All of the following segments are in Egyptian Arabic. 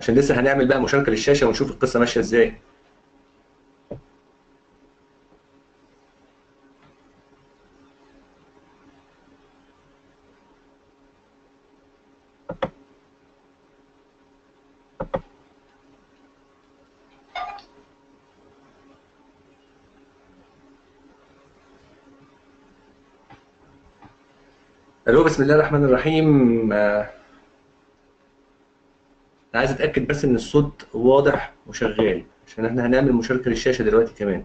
عشان لسه هنعمل بقى مشاركه للشاشه ونشوف القصه ماشيه ازاي الو بسم الله الرحمن الرحيم آه، انا عايز اتاكد بس ان الصوت واضح وشغال عشان احنا هنعمل مشاركه للشاشه دلوقتي كمان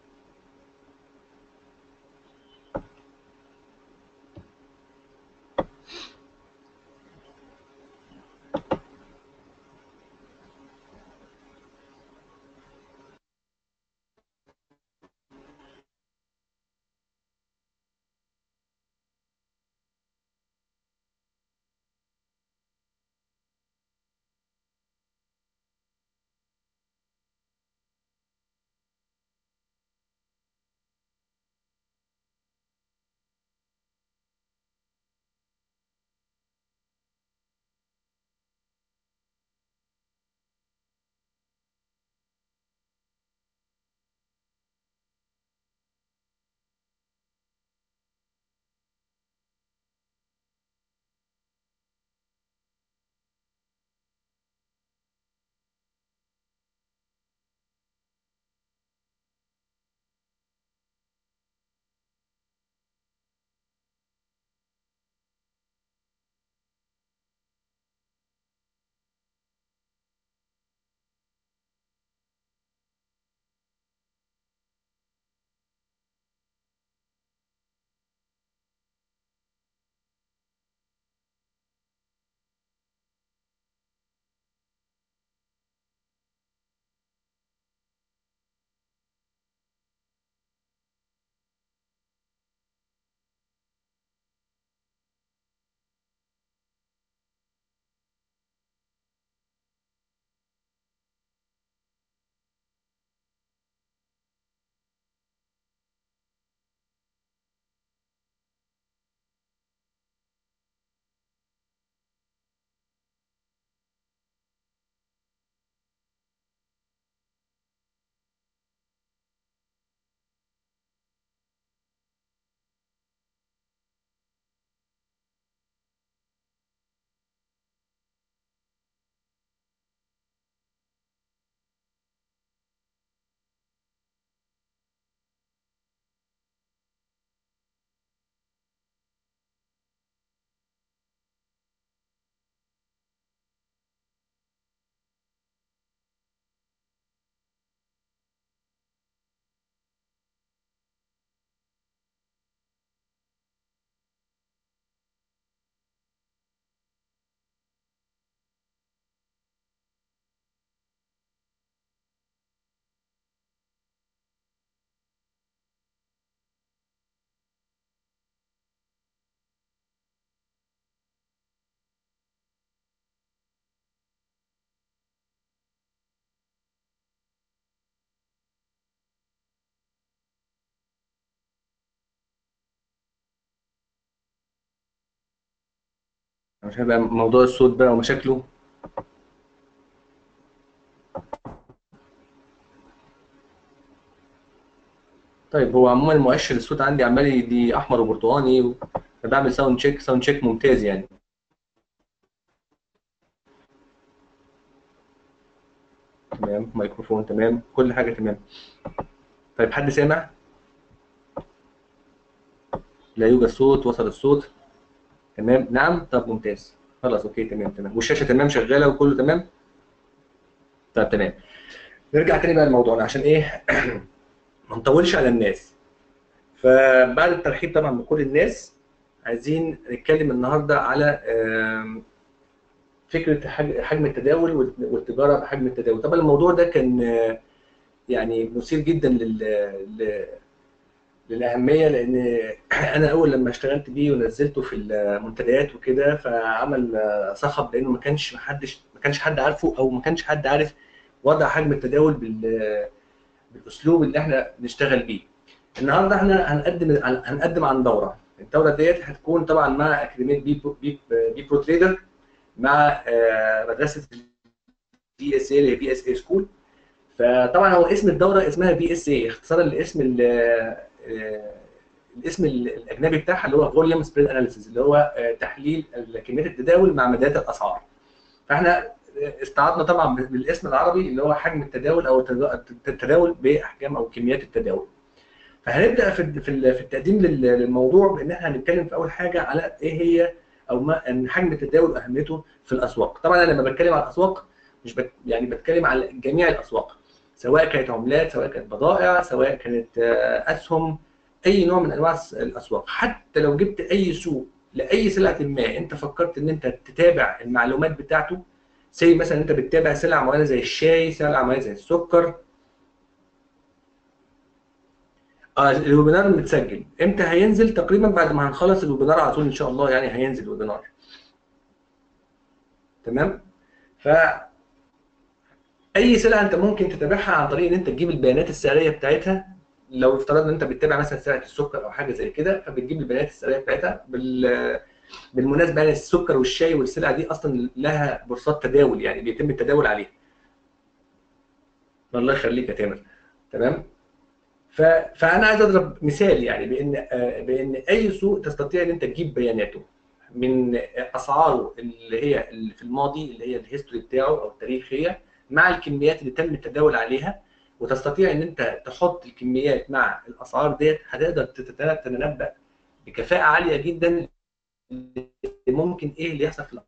مش هيبقى موضوع الصوت بقى ومشاكله طيب هو عموما مؤشر الصوت عندي عمال يدي احمر وبرتقاني و... أنا بعمل ساوند تشيك ساوند تشيك ممتاز يعني تمام ميكروفون تمام كل حاجه تمام طيب حد سامع لا يوجد صوت وصل الصوت تمام نعم طب ممتاز خلاص اوكي تمام تمام والشاشه تمام شغاله وكله تمام طب تمام نرجع تاني بقى لموضوعنا عشان ايه ما نطولش على الناس فبعد الترحيب طبعا بكل الناس عايزين نتكلم النهارده على آم، فكره حج- حجم التداول والت- والتجاره بحجم التداول طبعا الموضوع ده كان آه، يعني مثير جدا لل ل- للاهميه لان انا اول لما اشتغلت بيه ونزلته في المنتديات وكده فعمل آه، صخب لانه ما كانش محدش ما كانش حد عارفه او ما كانش حد عارف وضع حجم التداول بال بالاسلوب اللي احنا بنشتغل بيه. النهارده احنا هنقدم هنقدم عن دوره، الدوره ديت هتكون طبعا مع اكاديميه بي برو, بي, بي برو تريدر مع آه، مدرسه في اس اي اللي هي في اس اي سكول فطبعا هو اسم الدوره اسمها في اس اي اختصارا لاسم ال- آه، الاسم الاجنبي بتاعها اللي هو فوليوم سبريد اناليسيس اللي هو آه، تحليل كميات التداول مع مدات الاسعار فاحنا استعرضنا طبعا بالاسم العربي اللي هو حجم التداول او التدا- التداول باحجام او كميات التداول فهنبدا في في ال- في التقديم لل- للموضوع بان احنا هنتكلم في اول حاجه على ايه هي او ما ان حجم التداول واهميته في الاسواق طبعا انا لما بتكلم على الاسواق مش بت يعني بتكلم على جميع الاسواق سواء كانت عملات سواء كانت بضائع سواء كانت آه، اسهم اي نوع من انواع الاسواق حتى لو جبت اي سوق لاي سلعه ما انت فكرت ان انت تتابع المعلومات بتاعته زي مثلا انت بتتابع سلع معينه زي الشاي سلع معينه زي السكر اه الويبينار متسجل امتى هينزل تقريبا بعد ما هنخلص الويبينار على طول ان شاء الله يعني هينزل الويبينار تمام ف اي سلعه انت ممكن تتابعها عن طريق ان انت تجيب البيانات السعريه بتاعتها لو افترضنا ان انت بتتابع مثلا سلعه السكر او حاجه زي كده فبتجيب البيانات السعريه بتاعتها بال بالمناسبه يعني السكر والشاي والسلع دي اصلا لها بورصات تداول يعني بيتم التداول عليها الله يخليك يا تامر تمام ف... فانا عايز اضرب مثال يعني بان آه، بان اي سوق تستطيع ان انت تجيب بياناته من اسعاره اللي هي اللي في الماضي اللي هي الهيستوري بتاعه او التاريخيه مع الكميات اللي تم التداول عليها وتستطيع ان انت تحط الكميات مع الاسعار ديت هتقدر تتت- تتنبأ بكفاءه عاليه جدا ممكن ايه اللي يحصل في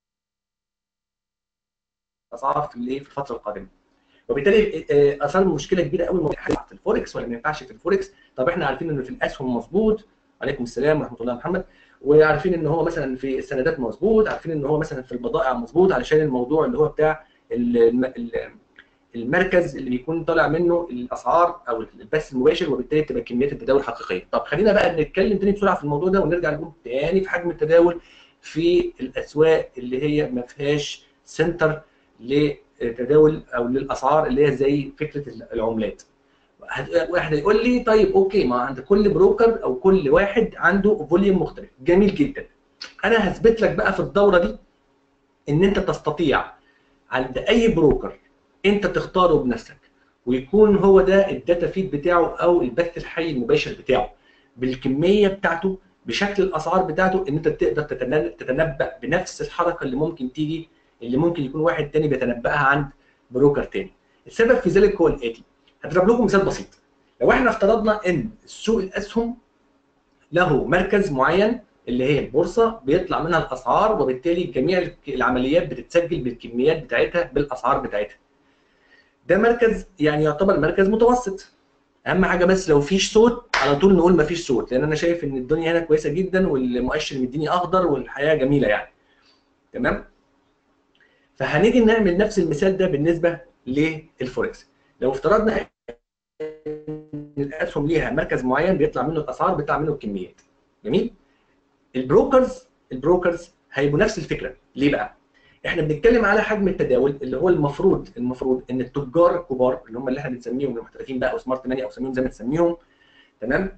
الاسعار في الايه في الفتره القادمه وبالتالي آه، اثار مشكله كبيره قوي الموضوع في الفوركس ولا ما ينفعش في الفوركس طب احنا عارفين ان في الاسهم مظبوط عليكم السلام ورحمه الله يا محمد وعارفين ان هو مثلا في السندات مظبوط عارفين ان هو مثلا في البضائع مظبوط علشان الموضوع اللي هو بتاع الم- ال- المركز اللي بيكون طالع منه الاسعار او البث المباشر وبالتالي تبقى كميات التداول حقيقيه طب خلينا بقى نتكلم تاني بسرعه في الموضوع ده ونرجع نقول تاني في حجم التداول في الاسواق اللي هي ما فيهاش سنتر للتداول او للاسعار اللي هي زي فكره العملات هت- واحد يقول لي طيب اوكي ما عند كل بروكر او كل واحد عنده فوليوم مختلف جميل جدا انا هثبت لك بقى في الدوره دي ان انت تستطيع عند اي بروكر انت تختاره بنفسك ويكون هو ده الداتا فيد بتاعه او البث الحي المباشر بتاعه بالكميه بتاعته بشكل الاسعار بتاعته ان انت تقدر تتن- تتنبأ بنفس الحركه اللي ممكن تيجي اللي ممكن يكون واحد تاني بيتنبأها عند بروكر تاني السبب في ذلك هو الاتي هضرب لكم مثال بسيط لو احنا افترضنا ان سوق الاسهم له مركز معين اللي هي البورصه بيطلع منها الاسعار وبالتالي جميع العمليات بتتسجل بالكميات بتاعتها بالاسعار بتاعتها ده مركز يعني يعتبر مركز متوسط اهم حاجه بس لو فيش صوت على طول نقول ما فيش صوت لان انا شايف ان الدنيا هنا كويسه جدا والمؤشر مديني اخضر والحياه جميله يعني تمام فهنيجي نعمل نفس المثال ده بالنسبه للفوركس لو افترضنا ان الاسهم ليها مركز معين بيطلع منه الاسعار بيطلع منه الكميات جميل البروكرز البروكرز هيبقوا نفس الفكره ليه بقى احنا بنتكلم على حجم التداول اللي هو المفروض المفروض ان التجار الكبار اللي هم اللي احنا بنسميهم المحترفين بقى او سمارت ماني او سميهم زي ما تسميهم تمام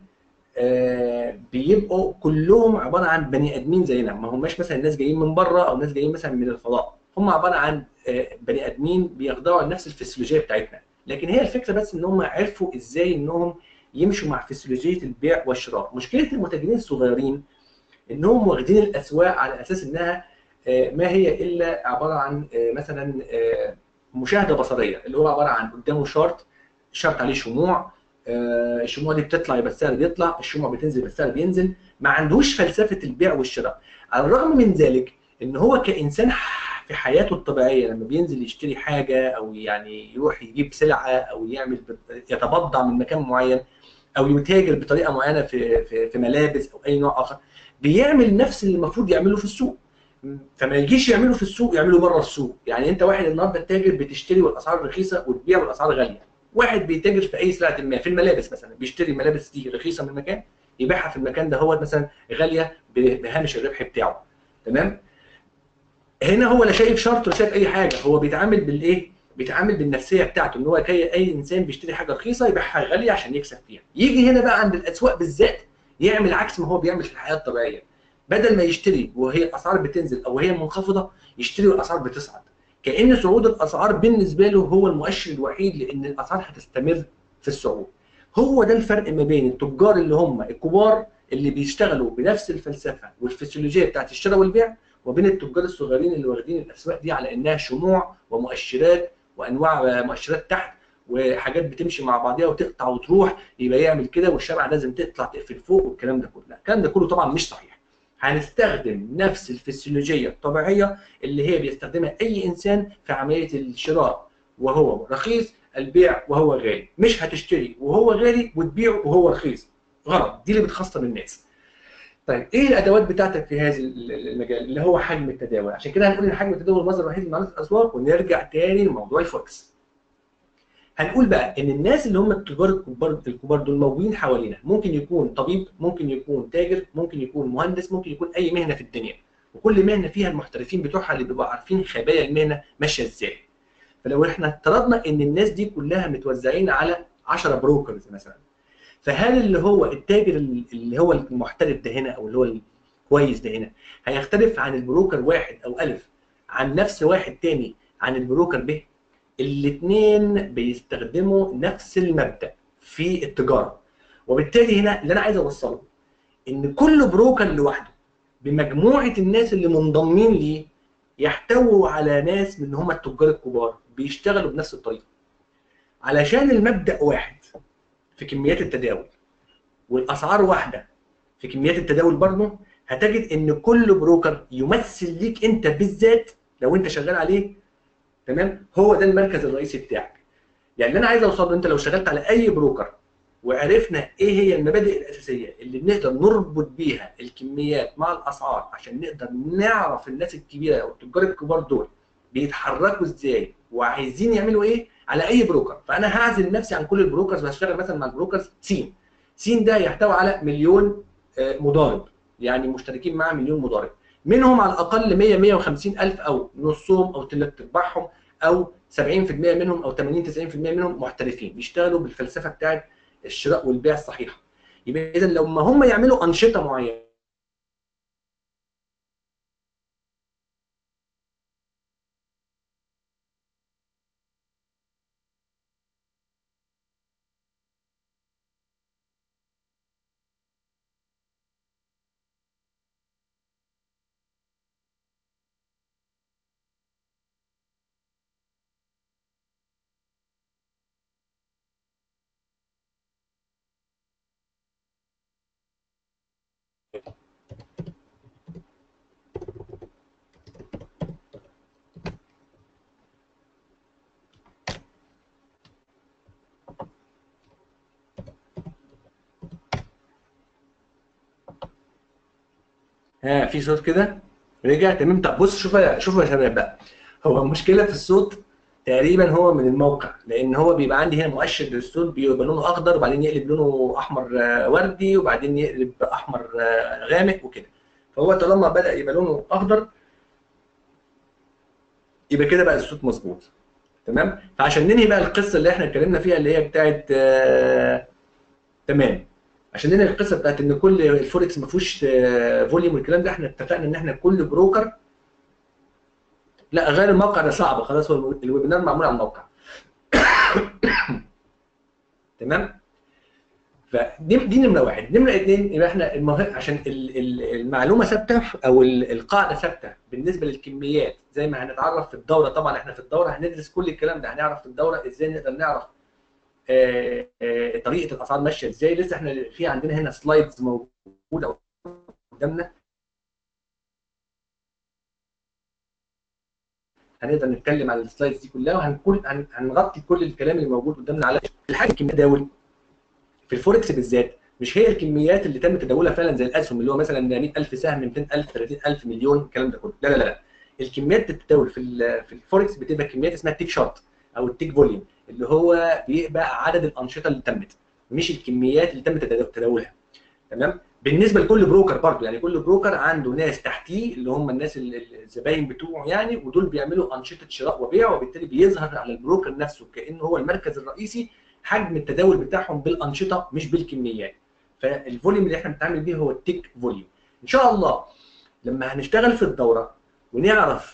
آه بيبقوا كلهم عباره عن بني ادمين زينا ما هماش مثلا ناس جايين من بره او ناس جايين مثلا من الفضاء هم عباره عن آه بني ادمين بيخضعوا لنفس الفسيولوجيه بتاعتنا لكن هي الفكره بس ان هم عرفوا ازاي انهم يمشوا مع فسيولوجيه البيع والشراء مشكله المتاجرين الصغيرين انهم واخدين الاسواق على اساس انها آه، ما هي الا عباره عن آه، مثلا آه، مشاهده بصريه اللي هو عباره عن قدامه شارت شارت عليه شموع آه، الشموع دي بتطلع يبقى السعر بيطلع الشموع بتنزل يبقى السعر بينزل ما عندوش فلسفه البيع والشراء على الرغم من ذلك ان هو كانسان ح- في حياته الطبيعيه لما بينزل يشتري حاجه او يعني يروح يجيب سلعه او يعمل ب- يتبضع من مكان معين او يتاجر بطريقه معينه في في في ملابس او اي نوع اخر بيعمل نفس اللي المفروض يعمله في السوق فما يجيش يعمله في السوق يعمله بره السوق يعني انت واحد النهارده تاجر بتشتري والاسعار رخيصه وتبيع والاسعار غاليه واحد بيتاجر في اي سلعه ما في الملابس مثلا بيشتري ملابس دي رخيصه من مكان يبيعها في المكان ده هو مثلا غاليه ب- بهامش الربح بتاعه تمام هنا هو لا شايف شرط ولا شايف اي حاجه هو بيتعامل بالايه بيتعامل بالنفسيه بتاعته ان هو كي اي انسان بيشتري حاجه رخيصه يبيعها غاليه عشان يكسب فيها يجي هنا بقى عند الاسواق بالذات يعمل عكس ما هو بيعمل في الحياه الطبيعيه بدل ما يشتري وهي الاسعار بتنزل او هي منخفضه يشتري والاسعار بتصعد كان صعود الاسعار بالنسبه له هو المؤشر الوحيد لان الاسعار هتستمر في الصعود هو ده الفرق ما بين التجار اللي هم الكبار اللي بيشتغلوا بنفس الفلسفه والفسيولوجيه بتاعت الشراء والبيع وبين التجار الصغيرين اللي واخدين الاسواق دي على انها شموع ومؤشرات وانواع مؤشرات تحت وحاجات بتمشي مع بعضيها وتقطع وتروح يبقى يعمل كده والشمعه لازم تطلع تقفل فوق والكلام ده كله الكلام ده كله طبعا مش صحيح هنستخدم نفس الفسيولوجيه الطبيعيه اللي هي بيستخدمها اي انسان في عمليه الشراء وهو رخيص البيع وهو غالي مش هتشتري وهو غالي وتبيع وهو رخيص غلط دي اللي بتخسر الناس طيب ايه الادوات بتاعتك في هذا المجال اللي هو حجم التداول عشان كده هنقول ان حجم التداول المصدر الوحيد لمعرفه الاسواق ونرجع تاني لموضوع الفوركس هنقول بقى ان الناس اللي هم التجار الكبار الكبار دول موجودين حوالينا ممكن يكون طبيب ممكن يكون تاجر ممكن يكون مهندس ممكن يكون اي مهنه في الدنيا وكل مهنه فيها المحترفين بتوعها اللي بيبقوا عارفين خبايا المهنه ماشيه ازاي فلو احنا افترضنا ان الناس دي كلها متوزعين على 10 بروكرز مثلا فهل اللي هو التاجر اللي هو المحترف ده هنا او اللي هو الكويس ده هنا هيختلف عن البروكر واحد او الف عن نفس واحد تاني عن البروكر ب الاثنين بيستخدموا نفس المبدا في التجاره وبالتالي هنا اللي انا عايز اوصله ان كل بروكر لوحده بمجموعه الناس اللي منضمين ليه يحتووا على ناس من هم التجار الكبار بيشتغلوا بنفس الطريقه علشان المبدا واحد في كميات التداول والاسعار واحده في كميات التداول برضه هتجد ان كل بروكر يمثل ليك انت بالذات لو انت شغال عليه تمام هو ده المركز الرئيسي بتاعك يعني اللي انا عايز اوصل له انت لو اشتغلت على اي بروكر وعرفنا ايه هي المبادئ الاساسيه اللي بنقدر نربط بيها الكميات مع الاسعار عشان نقدر نعرف الناس الكبيره او التجار الكبار دول بيتحركوا ازاي وعايزين يعملوا ايه على اي بروكر فانا هعزل نفسي عن كل البروكرز وهشتغل مثلا مع البروكرز سين سين ده يحتوي على مليون مضارب يعني مشتركين معاه مليون مضارب منهم على الاقل 100 150 الف او نصهم او ثلاث ارباعهم او 70% منهم او 80 90% منهم محترفين بيشتغلوا بالفلسفه بتاعت الشراء والبيع الصحيحه يبقى اذا لو ما هم يعملوا انشطه معينه ها في صوت كده رجع تمام طب بص شوف شوف يا شباب بقى هو المشكله في الصوت تقريبا هو من الموقع لان هو بيبقى عندي هنا مؤشر للصوت بيبقى لونه اخضر وبعدين يقلب لونه احمر وردي وبعدين يقلب احمر غامق وكده فهو طالما بدا يبقى لونه اخضر يبقى كده بقى الصوت مظبوط تمام فعشان ننهي بقى القصه اللي احنا اتكلمنا فيها اللي هي بتاعت آه... تمام عشان ننهي القصه بتاعت ان كل الفوركس ما فيهوش فوليوم والكلام ده احنا اتفقنا ان احنا كل بروكر لا غير الموقع ده صعب خلاص هو الويبينار معمول على الموقع تمام فدي دي نمره واحد نمره اثنين يبقى احنا المه... عشان المعلومه ثابته او القاعده ثابته بالنسبه للكميات زي ما هنتعرف في الدوره طبعا احنا في الدوره هندرس كل الكلام ده هنعرف في الدوره ازاي نقدر نعرف آآ آآ طريقه الاسعار ماشيه ازاي لسه احنا في عندنا هنا سلايدز موجوده قدامنا هنقدر نتكلم على السلايدز دي كلها وهنكون هنغطي كل الكلام اللي موجود قدامنا على الحاجه الكميه تداول في الفوركس بالذات مش هي الكميات اللي تم تداولها فعلا زي الاسهم اللي هو مثلا 100000 سهم 200000 30000 مليون الكلام ده كله لا لا لا الكميات بتتداول في في الفوركس بتبقى كميات اسمها التيك شارت او التيك فوليوم اللي هو بيبقى عدد الانشطه اللي تمت مش الكميات اللي تم تداولها تمام بالنسبه لكل بروكر برضه يعني كل بروكر عنده ناس تحتيه اللي هم الناس الزباين بتوعه يعني ودول بيعملوا انشطه شراء وبيع وبالتالي بيظهر على البروكر نفسه كانه هو المركز الرئيسي حجم التداول بتاعهم بالانشطه مش بالكميات فالفوليوم اللي احنا بنتعامل بيه هو التيك فوليوم ان شاء الله لما هنشتغل في الدوره ونعرف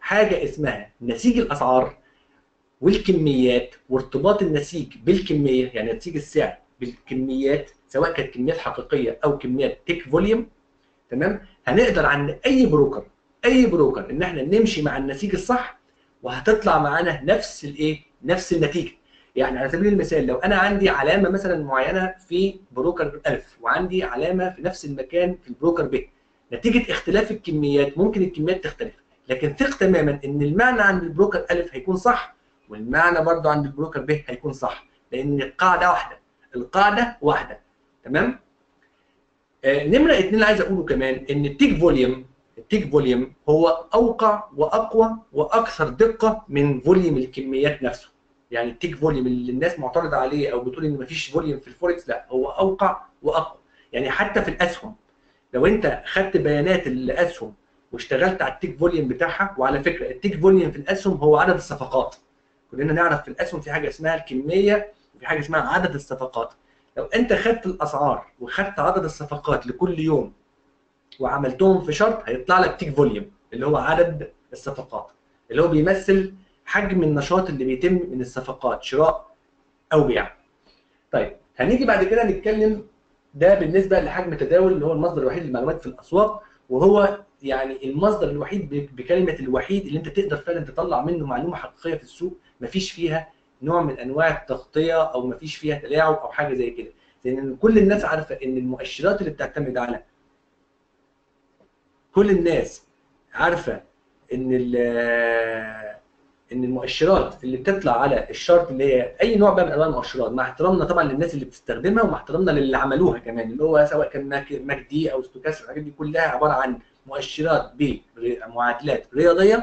حاجه اسمها نسيج الاسعار والكميات وارتباط النسيج بالكميه يعني نسيج السعر بالكميات سواء كانت كميات حقيقيه او كميات تيك فوليوم تمام هنقدر عند اي بروكر اي بروكر ان احنا نمشي مع النسيج الصح وهتطلع معانا نفس الايه نفس النتيجه يعني على سبيل المثال لو انا عندي علامه مثلا معينه في بروكر الف وعندي علامه في نفس المكان في البروكر ب نتيجه اختلاف الكميات ممكن الكميات تختلف لكن ثق تماما ان المعنى عند البروكر الف هيكون صح والمعنى برضه عند البروكر ب هيكون صح لان القاعده واحده القاعده واحده تمام آه نمره اثنين اللي عايز اقوله كمان ان التيك فوليوم التيك فوليوم هو اوقع واقوى واكثر دقه من فوليوم الكميات نفسه يعني التيك فوليوم اللي الناس معترضه عليه او بتقول ان مفيش فوليوم في الفوركس لا هو اوقع واقوى يعني حتى في الاسهم لو انت خدت بيانات الاسهم واشتغلت على التيك فوليوم بتاعها وعلى فكره التيك فوليوم في الاسهم هو عدد الصفقات كلنا نعرف في الاسهم في حاجه اسمها الكميه وفي حاجه اسمها عدد الصفقات لو انت خدت الاسعار وخدت عدد الصفقات لكل يوم وعملتهم في شرط هيطلع لك تيك فوليوم اللي هو عدد الصفقات اللي هو بيمثل حجم النشاط اللي بيتم من الصفقات شراء او بيع. طيب هنيجي بعد كده نتكلم ده بالنسبه لحجم التداول اللي هو المصدر الوحيد للمعلومات في الاسواق وهو يعني المصدر الوحيد بكلمه الوحيد اللي انت تقدر فعلا تطلع منه معلومه حقيقيه في السوق مفيش فيها نوع من انواع التغطيه او مفيش فيها تلاعب او حاجه زي كده لان كل الناس عارفه ان المؤشرات اللي بتعتمد على كل الناس عارفه ان ان المؤشرات اللي بتطلع على الشارت اللي هي اي نوع بقى من انواع المؤشرات مع احترامنا طبعا للناس اللي بتستخدمها ومع احترامنا للي عملوها كمان اللي هو سواء كان ماك دي او ستوكاس الحاجات دي كلها عباره عن مؤشرات بمعادلات رياضيه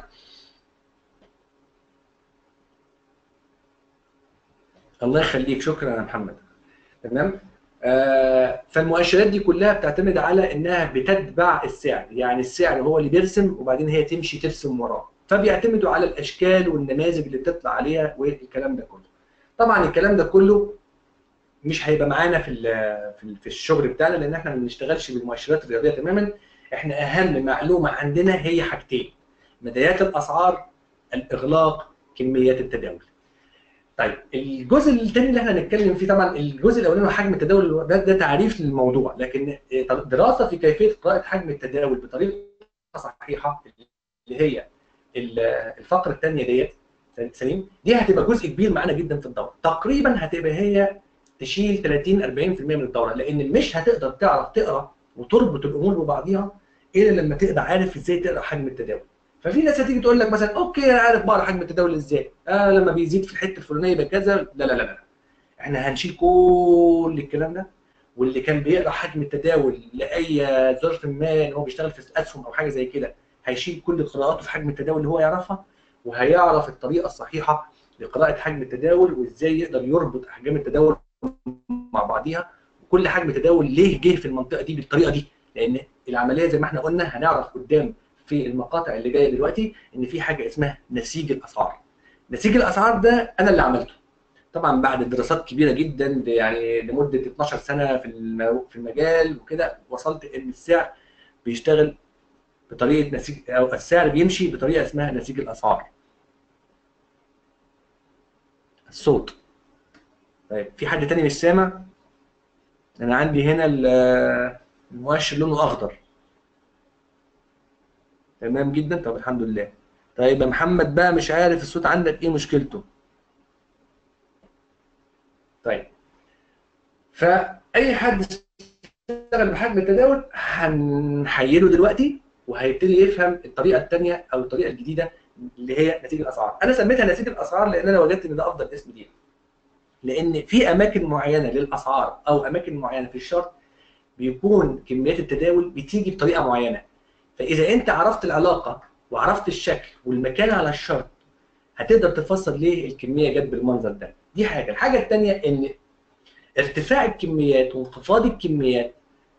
الله يخليك شكرا يا محمد تمام آه فالمؤشرات دي كلها بتعتمد على انها بتتبع السعر يعني السعر هو اللي بيرسم وبعدين هي تمشي ترسم وراه فبيعتمدوا على الاشكال والنماذج اللي بتطلع عليها والكلام ده كله طبعا الكلام ده كله مش هيبقى معانا في في الشغل بتاعنا لان احنا ما بنشتغلش بالمؤشرات الرياضيه تماما احنا اهم معلومه عندنا هي حاجتين بدايات الاسعار الاغلاق كميات التداول طيب الجزء الثاني اللي احنا هنتكلم فيه طبعا الجزء الاولاني هو حجم التداول ده, ده تعريف للموضوع لكن دراسه في كيفيه قراءه حجم التداول بطريقه صحيحه اللي هي الفقره الثانيه ديت سليم دي هتبقى جزء كبير معانا جدا في الدوره تقريبا هتبقى هي تشيل 30 40% من الدوره لان مش هتقدر تعرف تقرا وتربط الامور ببعضيها الا لما تبقى عارف ازاي تقرا حجم التداول ففي ناس هتيجي تقول لك مثلا اوكي انا عارف بقرا حجم التداول ازاي آه لما بيزيد في الحته الفلانيه يبقى كذا لا لا لا لا احنا هنشيل كل الكلام ده واللي كان بيقرا حجم التداول لاي ظرف ما ان هو بيشتغل في الاسهم او حاجه زي كده هيشيل كل قراءاته في حجم التداول اللي هو يعرفها وهيعرف الطريقه الصحيحه لقراءه حجم التداول وازاي يقدر يربط احجام التداول مع بعضيها وكل حجم تداول ليه جه في المنطقه دي بالطريقه دي لان العمليه زي ما احنا قلنا هنعرف قدام في المقاطع اللي جايه دلوقتي ان في حاجه اسمها نسيج الاسعار نسيج الاسعار ده انا اللي عملته طبعا بعد دراسات كبيره جدا يعني لمده 12 سنه في في المجال وكده وصلت ان السعر بيشتغل بطريقه نسيج او السعر بيمشي بطريقه اسمها نسيج الاسعار الصوت طيب في حد تاني مش سامع انا عندي هنا المؤشر لونه اخضر تمام جدا طب الحمد لله طيب يا محمد بقى مش عارف الصوت عندك ايه مشكلته طيب فاي حد اشتغل بحجم التداول هنحيله دلوقتي وهيبتدي يفهم الطريقه الثانيه او الطريقه الجديده اللي هي نتيجه الاسعار انا سميتها نتيجه الاسعار لان انا وجدت ان ده افضل اسم ليها لان في اماكن معينه للاسعار او اماكن معينه في الشرط بيكون كميات التداول بتيجي بطريقه معينه فاذا انت عرفت العلاقه وعرفت الشكل والمكان على الشرط هتقدر تفسر ليه الكميه جت بالمنظر ده دي حاجه الحاجه الثانيه ان ارتفاع الكميات وانخفاض الكميات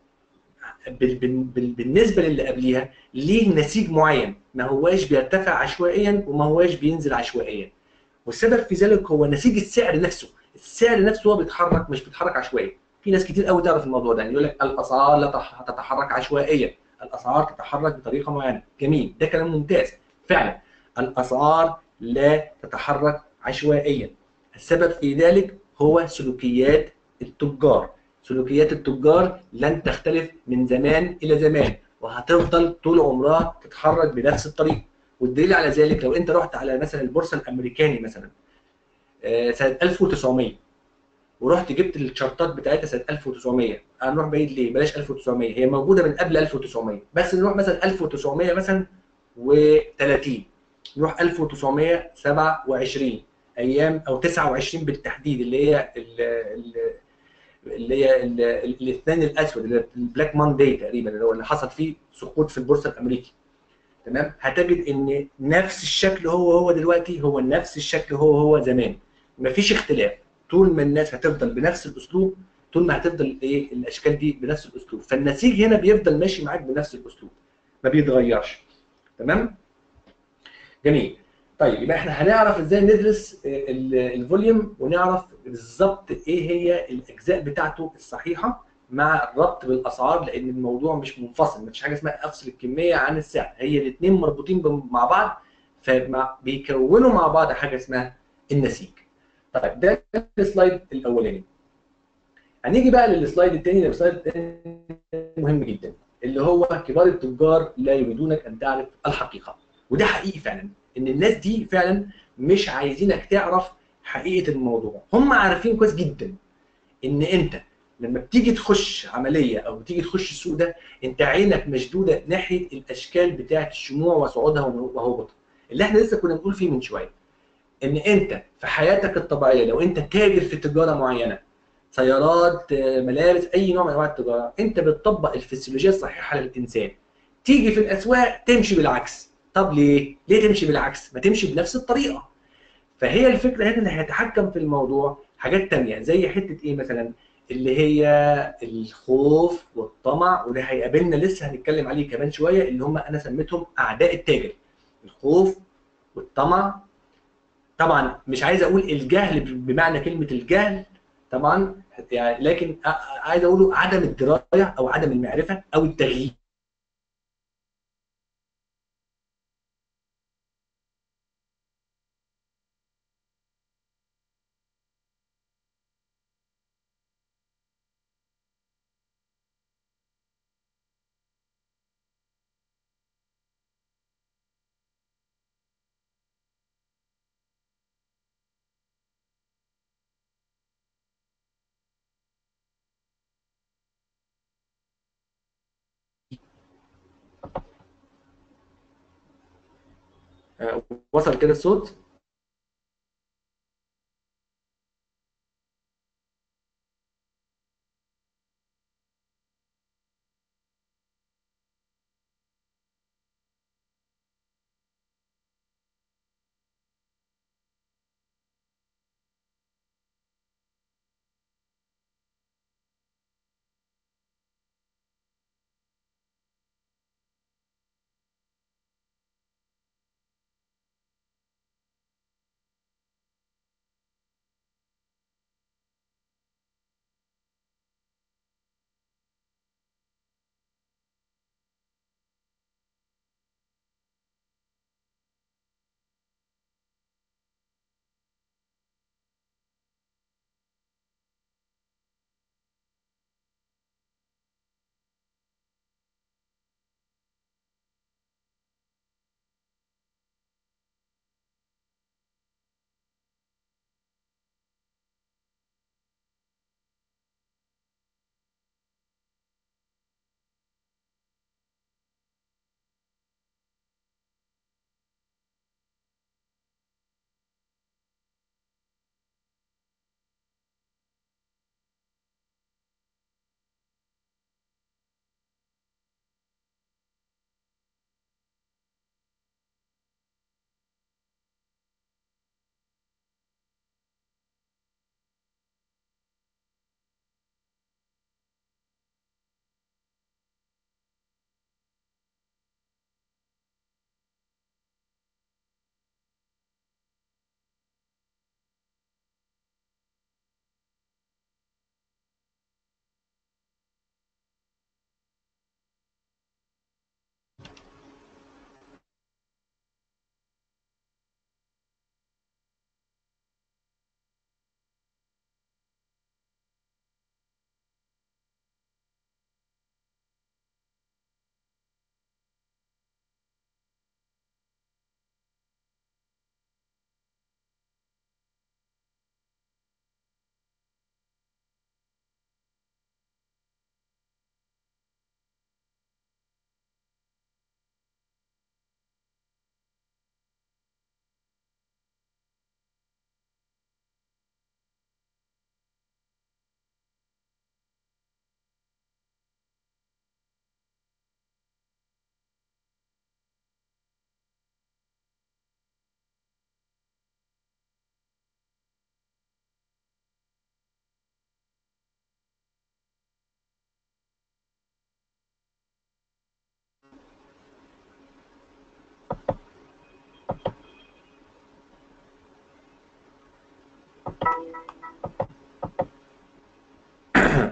بالنسبه للي قبليها ليه نسيج معين ما هواش بيرتفع عشوائيا وما هواش بينزل عشوائيا والسبب في ذلك هو نسيج السعر نفسه السعر نفسه هو بيتحرك مش بيتحرك عشوائيا في ناس كتير قوي تعرف الموضوع ده يعني يقول لك الاسعار لا تتحرك عشوائيا الاسعار تتحرك بطريقه معينه جميل ده كلام ممتاز فعلا الاسعار لا تتحرك عشوائيا السبب في ذلك هو سلوكيات التجار سلوكيات التجار لن تختلف من زمان الى زمان وهتفضل طول عمرها تتحرك بنفس الطريقه والدليل على ذلك لو انت رحت على مثلا البورصه الامريكاني مثلا آه، سنه 1900 ورحت جبت الشارتات بتاعتها سنه 1900 هنروح بعيد ليه بلاش 1900 هي موجوده من قبل 1900 بس نروح مثلا 1900 مثلا و30 نروح 1927 ايام او 29 بالتحديد اللي هي ال- ال- اللي هي ال- ال- الاثنين الاسود اللي هي البلاك مانداي تقريبا اللي هو اللي حصل فيه سقوط في البورصه الامريكي تمام هتجد ان نفس الشكل هو هو دلوقتي هو نفس الشكل هو هو زمان مفيش اختلاف طول ما الناس هتفضل بنفس الاسلوب طول ما هتفضل ايه الاشكال دي بنفس الاسلوب فالنسيج هنا بيفضل ماشي معاك بنفس الاسلوب ما بيتغيرش تمام جميل طيب يبقى احنا هنعرف ازاي ندرس ال- الفوليوم ونعرف بالظبط ايه هي الاجزاء بتاعته الصحيحه مع الربط بالاسعار لان الموضوع مش منفصل مفيش حاجه اسمها افصل الكميه عن السعر هي الاثنين مربوطين بم- مع بعض فبيكونوا مع بعض حاجه اسمها النسيج طيب ده السلايد الاولاني هنيجي بقى للسلايد الثاني السلايد الثاني مهم جدا اللي هو كبار التجار لا يريدونك ان تعرف الحقيقه وده حقيقي فعلا ان الناس دي فعلا مش عايزينك تعرف حقيقه الموضوع هم عارفين كويس جدا ان انت لما بتيجي تخش عمليه او بتيجي تخش السوق ده انت عينك مشدوده ناحيه الاشكال بتاعه الشموع وصعودها وهبوطها اللي احنا لسه كنا بنقول فيه من شويه ان انت في حياتك الطبيعيه لو انت تاجر في تجاره معينه سيارات آه، ملابس اي نوع من انواع التجاره انت بتطبق الفسيولوجيه الصحيحه للانسان تيجي في الاسواق تمشي بالعكس طب ليه ليه تمشي بالعكس ما تمشي بنفس الطريقه فهي الفكره هنا اللي هيتحكم في الموضوع حاجات تانية زي حته ايه مثلا اللي هي الخوف والطمع وده هيقابلنا لسه هنتكلم عليه كمان شويه اللي هم انا سميتهم اعداء التاجر الخوف والطمع طبعا مش عايز اقول الجهل بمعنى كلمه الجهل طبعا يعني لكن ع- عايز اقوله عدم الدرايه او عدم المعرفه او التغيير آه، وصل كده الصوت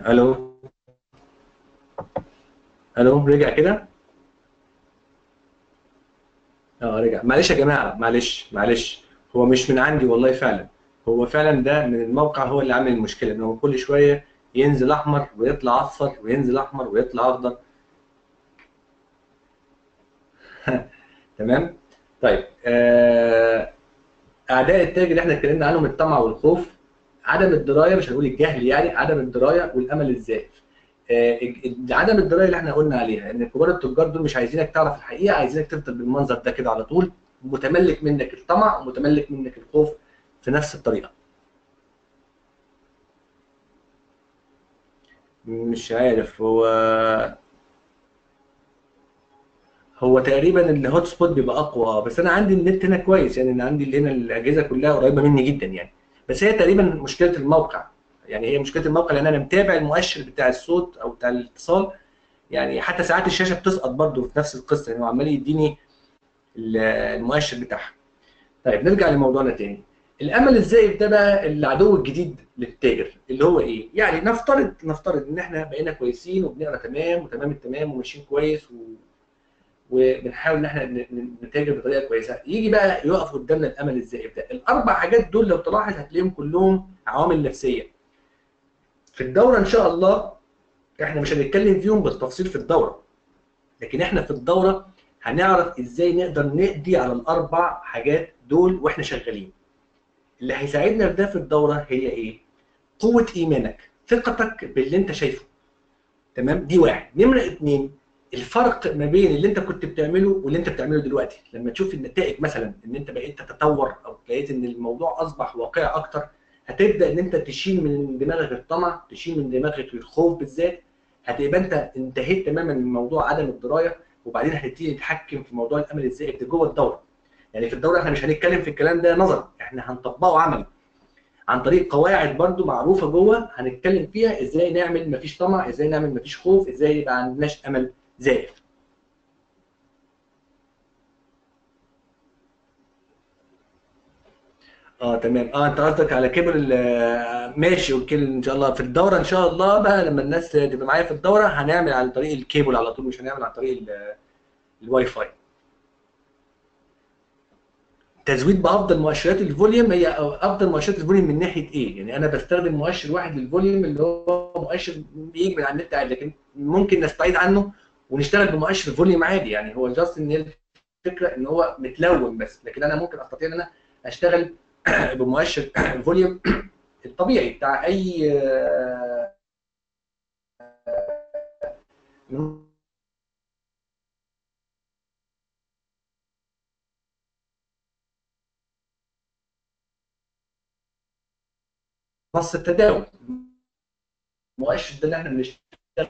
الو الو رجع كده اه رجع معلش يا جماعه معلش معلش هو مش من عندي والله فعلا هو فعلا ده من الموقع هو اللي عامل المشكله ان هو كل شويه ينزل احمر ويطلع اصفر وينزل احمر ويطلع اخضر تمام طيب آه، اعداء التاج اللي احنا اتكلمنا عنهم الطمع والخوف عدم الدرايه مش هنقول الجهل يعني عدم الدرايه والامل الزائف آه، ال- عدم الدرايه اللي احنا قلنا عليها ان كبار التجار دول مش عايزينك تعرف الحقيقه عايزينك تفضل بالمنظر ده كده على طول متملك منك الطمع ومتملك منك الخوف في نفس الطريقه مش عارف هو هو تقريبا الهوت سبوت بيبقى اقوى آه، بس انا عندي النت هنا كويس يعني انا عندي اللي هنا الاجهزه كلها قريبه مني جدا يعني بس هي تقريبا مشكله الموقع يعني هي مشكله الموقع لان انا متابع المؤشر بتاع الصوت او بتاع الاتصال يعني حتى ساعات الشاشه بتسقط برضه في نفس القصه يعني هو عمال يديني ال- المؤشر بتاعها طيب نرجع لموضوعنا تاني الامل الزائف ده بقى العدو الجديد للتاجر اللي هو ايه يعني نفترض نفترض ان احنا بقينا كويسين وبنقرا تمام وتمام التمام وماشيين كويس و... وبنحاول ان احنا ن- ن- نتاجر بطريقه كويسه يجي بقى يقف قدامنا الامل الزائف ده الاربع حاجات دول لو تلاحظ هتلاقيهم كلهم عوامل نفسيه في الدوره ان شاء الله احنا مش هنتكلم فيهم بالتفصيل في الدوره لكن احنا في الدوره هنعرف ازاي نقدر نقضي على الاربع حاجات دول واحنا شغالين اللي هيساعدنا في ده في الدوره هي ايه قوه ايمانك ثقتك باللي انت شايفه تمام دي واحد نمره اتنين الفرق ما بين اللي انت كنت بتعمله واللي انت بتعمله دلوقتي لما تشوف النتائج مثلا ان انت بقيت تتطور او لقيت ان الموضوع اصبح واقعي اكتر هتبدا ان انت تشيل من دماغك الطمع تشيل من دماغك الخوف بالذات هتبقى انت انتهيت تماما من موضوع عدم الدرايه وبعدين هتبتدي تتحكم في موضوع الامل الزائف ده جوه الدوره يعني في الدوره احنا مش هنتكلم في الكلام ده نظري احنا هنطبقه عملي عن طريق قواعد برضو معروفه جوه هنتكلم فيها ازاي نعمل مفيش طمع ازاي نعمل مفيش خوف ازاي يبقى عندناش امل زائف اه تمام اه انت قصدك على كيبل ال- ماشي اوكي ان شاء الله في الدوره ان شاء الله بقى لما الناس تبقى معايا في الدوره هنعمل عن طريق الكيبل على طول مش هنعمل عن طريق ال- الواي فاي تزويد بافضل مؤشرات الفوليوم هي افضل مؤشرات الفوليوم من ناحيه ايه؟ يعني انا بستخدم مؤشر واحد للفوليوم اللي هو مؤشر بيجي من على النت عادي لكن ممكن نستعيد عنه ونشتغل بمؤشر فوليوم عادي يعني هو جاست ان هي الفكره ان هو متلون بس لكن انا ممكن استطيع ان انا اشتغل بمؤشر الفوليوم الطبيعي بتاع اي نص التداول المؤشر ده اللي احنا بنشتغل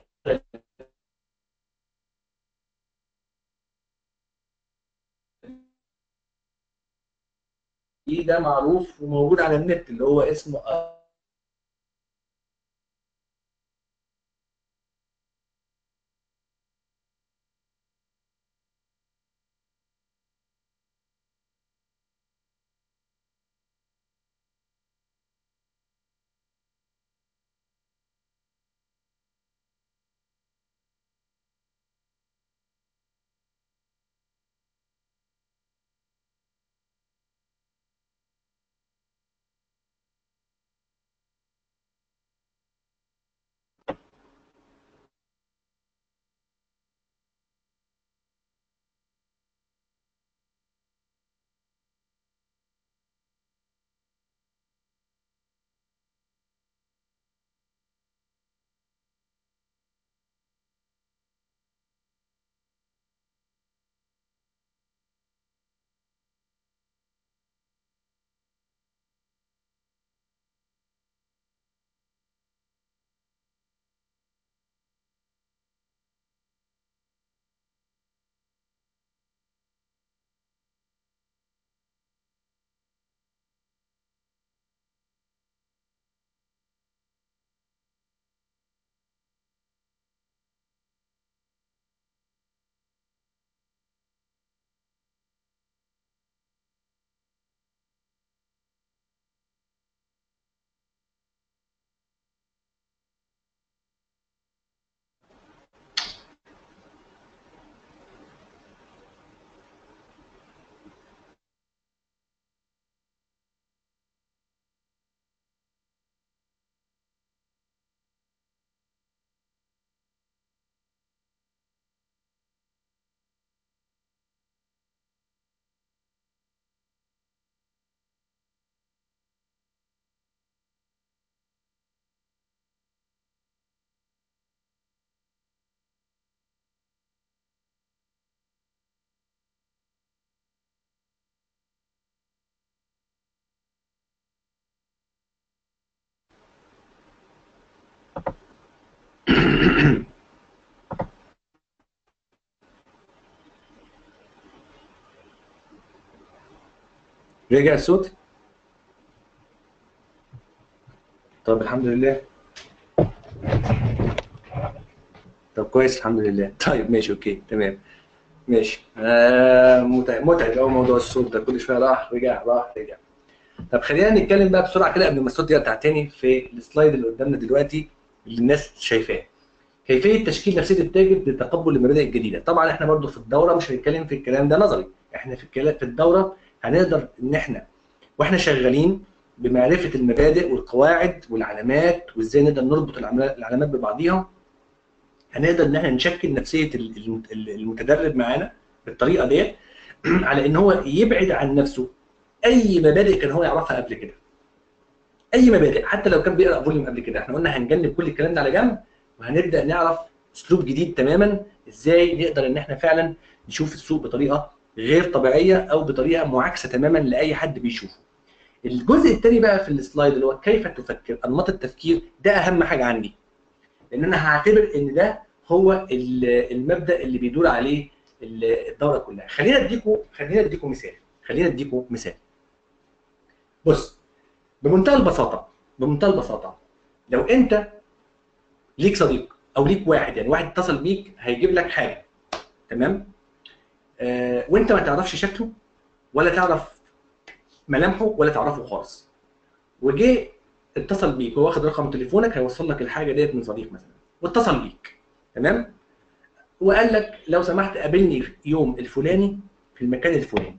فيه ده معروف وموجود على النت اللي هو اسمه رجع الصوت طب الحمد لله طب كويس الحمد لله طيب ماشي اوكي تمام ماشي آه متعب متعب قوي موضوع الصوت ده كل شويه راح رجع راح رجع طب خلينا نتكلم بقى بسرعه كده قبل ما الصوت يقطع تاني في السلايد اللي قدامنا دلوقتي اللي الناس شايفاه كيفيه تشكيل نفسيه التاجر لتقبل المبادئ الجديده طبعا احنا برضو في الدوره مش هنتكلم في الكلام ده نظري احنا في الكلام في الدوره هنقدر ان احنا واحنا شغالين بمعرفه المبادئ والقواعد والعلامات وازاي نقدر نربط العلامات ببعضيها هنقدر ان احنا نشكل نفسيه المتدرب معانا بالطريقه ديت على ان هو يبعد عن نفسه اي مبادئ كان هو يعرفها قبل كده اي مبادئ حتى لو كان بيقرا فوليوم قبل كده احنا قلنا هنجنب كل الكلام ده على جنب وهنبدا نعرف اسلوب جديد تماما ازاي نقدر ان احنا فعلا نشوف السوق بطريقه غير طبيعيه او بطريقه معاكسه تماما لاي حد بيشوفه الجزء الثاني بقى في السلايد اللي هو كيف تفكر انماط التفكير ده اهم حاجه عندي لان انا هعتبر ان ده هو المبدا اللي بيدور عليه الدوره كلها خلينا اديكم خلينا اديكم مثال خلينا اديكم مثال بص بمنتهى البساطه بمنتهى البساطه لو انت ليك صديق او ليك واحد يعني واحد اتصل بيك هيجيب لك حاجه تمام آه وانت ما تعرفش شكله ولا تعرف ملامحه ولا تعرفه خالص وجه اتصل بيك هو واخد رقم تليفونك هيوصل لك الحاجه ديت من صديق مثلا واتصل بيك تمام وقال لك لو سمحت قابلني يوم الفلاني في المكان الفلاني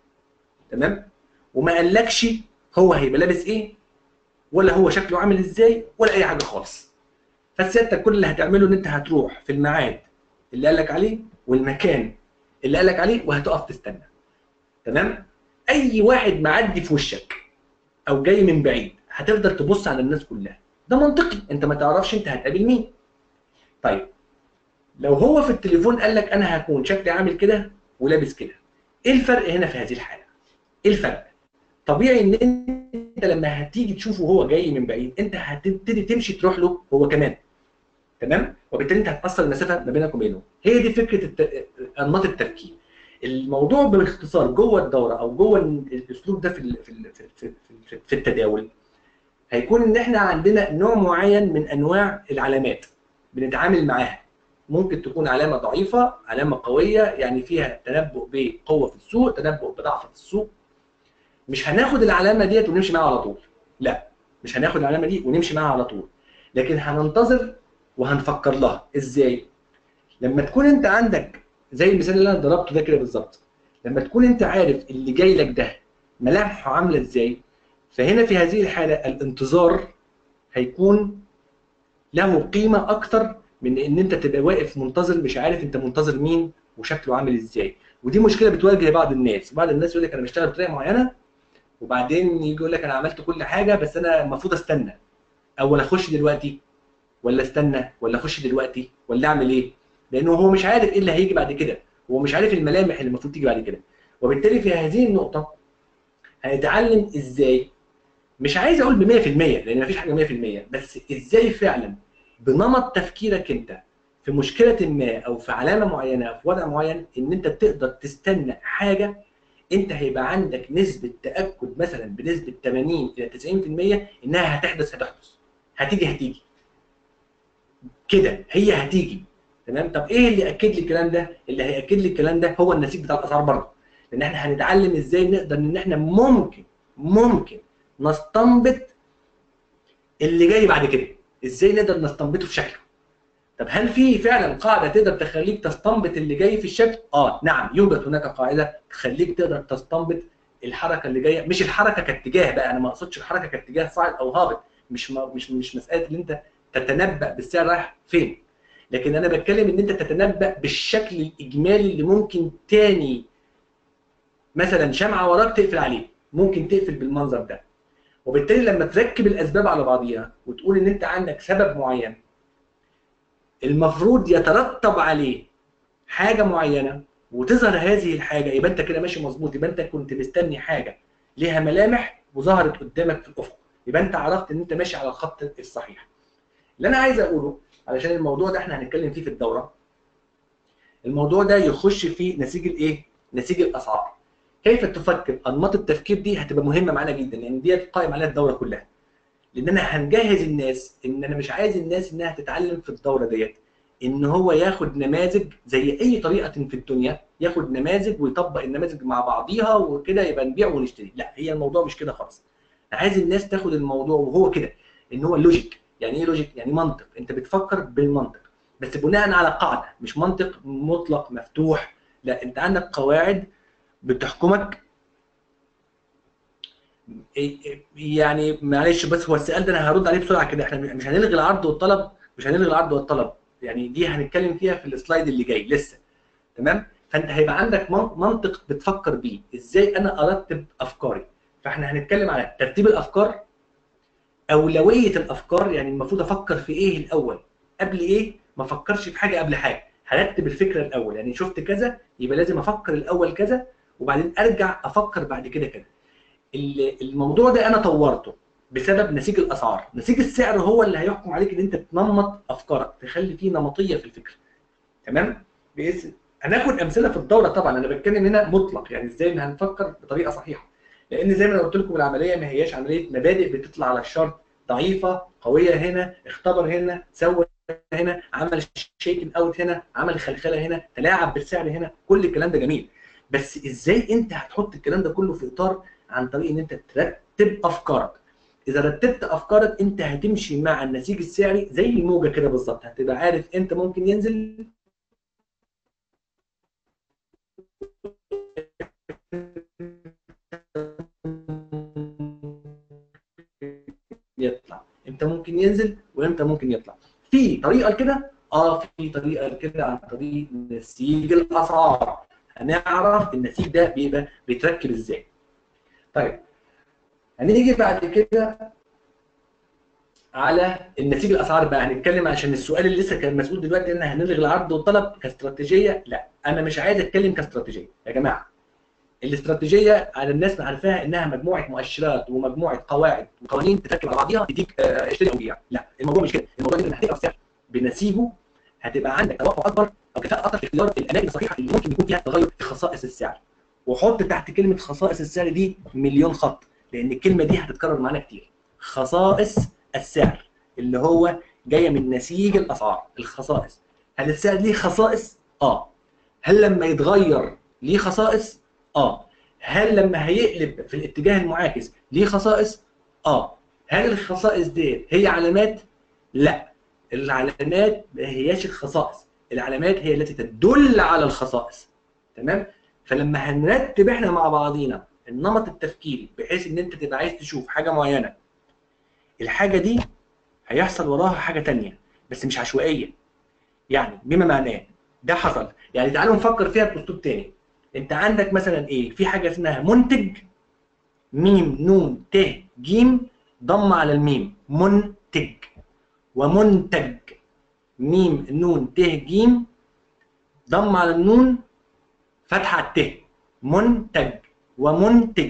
تمام وما قالكش هو هيبقى لابس ايه ولا هو شكله عامل ازاي ولا اي حاجه خالص فسيادتك كل اللي هتعمله ان انت هتروح في الميعاد اللي قال لك عليه والمكان اللي قال لك عليه وهتقف تستنى تمام اي واحد معدي في وشك او جاي من بعيد هتفضل تبص على الناس كلها ده منطقي انت ما تعرفش انت هتقابل مين طيب لو هو في التليفون قال لك انا هكون شكلي عامل كده ولابس كده ايه الفرق هنا في هذه الحاله ايه الفرق طبيعي ان انت لما هتيجي تشوفه هو جاي من بعيد انت هتبتدي تمشي تروح له هو كمان تمام وبالتالي انت هتقصر المسافه ما بينك وبينه هي دي فكره الت... انماط التفكير الموضوع باختصار جوه الدوره او جوه الاسلوب ده في ال... في ال... في, في, في التداول هيكون ان احنا عندنا نوع معين من انواع العلامات بنتعامل معاها ممكن تكون علامه ضعيفه علامه قويه يعني فيها تنبؤ بقوه في السوق تنبؤ بضعف في السوق مش هناخد العلامه ديت ونمشي معاها على طول لا مش هناخد العلامه دي ونمشي معاها على طول لكن هننتظر وهنفكر لها ازاي لما تكون انت عندك زي المثال اللي انا ضربته ده كده بالظبط لما تكون انت عارف اللي جاي لك ده ملامحه عامله ازاي فهنا في هذه الحاله الانتظار هيكون له قيمه اكتر من ان انت تبقى واقف منتظر مش عارف انت منتظر مين وشكله عامل ازاي ودي مشكله بتواجه بعض الناس بعض الناس يقول لك انا بشتغل بطريقه معينه وبعدين يجي يقول لك انا عملت كل حاجه بس انا المفروض استنى او اخش دلوقتي ولا استنى ولا اخش دلوقتي ولا اعمل ايه لانه هو مش عارف ايه اللي هيجي بعد كده هو مش عارف الملامح اللي المفروض تيجي بعد كده وبالتالي في هذه النقطه هنتعلم ازاي مش عايز اقول ب 100% لان مفيش حاجه 100% بس ازاي فعلا بنمط تفكيرك انت في مشكله ما او في علامه معينه او في وضع معين ان انت تقدر تستنى حاجه انت هيبقى عندك نسبه تاكد مثلا بنسبه 80 الى 90% انها هتحدث هتحدث هتيجي هتيجي كده هي هتيجي تمام طب ايه اللي اكد لي الكلام ده اللي هياكد لي الكلام ده هو النسيج بتاع الاسعار برضه لان احنا هنتعلم ازاي نقدر ان احنا ممكن ممكن نستنبط اللي جاي بعد كده ازاي نقدر نستنبطه في شكله طب هل في فعلا قاعده تقدر تخليك تستنبط اللي جاي في الشكل اه نعم يوجد هناك قاعده تخليك تقدر تستنبط الحركه اللي جايه مش الحركه كاتجاه بقى انا ما اقصدش الحركه كاتجاه صاعد او هابط مش ما مش مش مساله ان انت تتنبأ بالسعر رايح فين لكن انا بتكلم ان انت تتنبأ بالشكل الاجمالي اللي ممكن تاني مثلا شمعه وراك تقفل عليه ممكن تقفل بالمنظر ده وبالتالي لما تركب الاسباب على بعضيها وتقول ان انت عندك سبب معين المفروض يترتب عليه حاجه معينه وتظهر هذه الحاجه يبقى انت كده ماشي مظبوط يبقى انت كنت مستني حاجه ليها ملامح وظهرت قدامك في الافق يبقى انت عرفت ان انت ماشي على الخط الصحيح اللي انا عايز اقوله علشان الموضوع ده احنا هنتكلم فيه في الدوره الموضوع ده يخش في نسيج الايه نسيج الاسعار كيف تفكر انماط التفكير دي هتبقى مهمه معانا جدا لان دي قائم عليها الدوره كلها لاننا هنجهز الناس ان انا مش عايز الناس انها تتعلم في الدوره ديت ان هو ياخد نماذج زي اي طريقه في الدنيا ياخد نماذج ويطبق النماذج مع بعضيها وكده يبقى نبيع ونشتري لا هي الموضوع مش كده خالص انا عايز الناس تاخد الموضوع وهو كده ان هو لوجيك يعني ايه لوجيك يعني منطق انت بتفكر بالمنطق بس بناء على قاعده مش منطق مطلق مفتوح لا انت عندك قواعد بتحكمك يعني معلش بس هو السؤال ده انا هرد عليه بسرعه كده احنا مش هنلغي العرض والطلب مش هنلغي العرض والطلب يعني دي هنتكلم فيها في السلايد اللي جاي لسه تمام فانت هيبقى عندك منطق بتفكر بيه ازاي انا ارتب افكاري فاحنا هنتكلم على ترتيب الافكار اولويه الافكار يعني المفروض افكر في ايه الاول قبل ايه ما افكرش في حاجه قبل حاجه هرتب الفكره الاول يعني شفت كذا يبقى لازم افكر الاول كذا وبعدين ارجع افكر بعد كده كده الموضوع ده انا طورته بسبب نسيج الاسعار نسيج السعر هو اللي هيحكم عليك ان انت تنمط افكارك تخلي فيه نمطيه في الفكر تمام بإذن هناخد امثله في الدوره طبعا انا بتكلم هنا مطلق يعني ازاي ان هنفكر بطريقه صحيحه لان زي ما انا قلت لكم العمليه ما هياش عمليه مبادئ بتطلع على الشرط ضعيفه قويه هنا اختبر هنا سوى هنا عمل شيكن اوت هنا عمل خلخله هنا تلاعب بالسعر هنا كل الكلام ده جميل بس ازاي انت هتحط الكلام ده كله في اطار عن طريق ان انت ترتب افكارك اذا رتبت افكارك انت هتمشي مع النسيج السعري زي الموجه كده بالظبط هتبقى عارف انت ممكن ينزل يطلع امتى ممكن ينزل وامتى ممكن يطلع في طريقه لكده اه في طريقه لكده عن طريق نسيج الاسعار هنعرف النسيج ده بيبقى بيتركب ازاي طيب هنيجي بعد كده على النسيج الاسعار بقى هنتكلم عشان السؤال اللي لسه كان مسؤول دلوقتي ان هنلغي العرض والطلب كاستراتيجيه لا انا مش عايز اتكلم كاستراتيجيه يا جماعه الاستراتيجيه على الناس عارفاها انها مجموعه مؤشرات ومجموعه قواعد وقوانين تتركب على بعضيها تديك اشتري او بيع لا الموضوع مش كده الموضوع ان هتقرا السعر بنسيجه هتبقى عندك توقع اكبر او كفاءه اكتر في اختيار الاماكن الصحيحه اللي ممكن يكون فيها تغير في خصائص السعر وحط تحت كلمه خصائص السعر دي مليون خط لان الكلمه دي هتتكرر معانا كتير خصائص السعر اللي هو جايه من نسيج الاسعار الخصائص هل السعر ليه خصائص اه هل لما يتغير ليه خصائص اه هل لما هيقلب في الاتجاه المعاكس ليه خصائص اه هل الخصائص دي هي علامات لا العلامات ما هياش الخصائص العلامات هي التي تدل على الخصائص تمام فلما هنرتب احنا مع بعضينا النمط التفكيري بحيث ان انت تبقى عايز تشوف حاجه معينه الحاجه دي هيحصل وراها حاجه تانية بس مش عشوائيه يعني بما معناه ده حصل يعني تعالوا نفكر فيها باسلوب تاني انت عندك مثلا ايه في حاجه اسمها منتج ميم نون ت جيم ضم على الميم منتج ومنتج ميم نون ت جيم ضم على النون فتحه على الت منتج ومنتج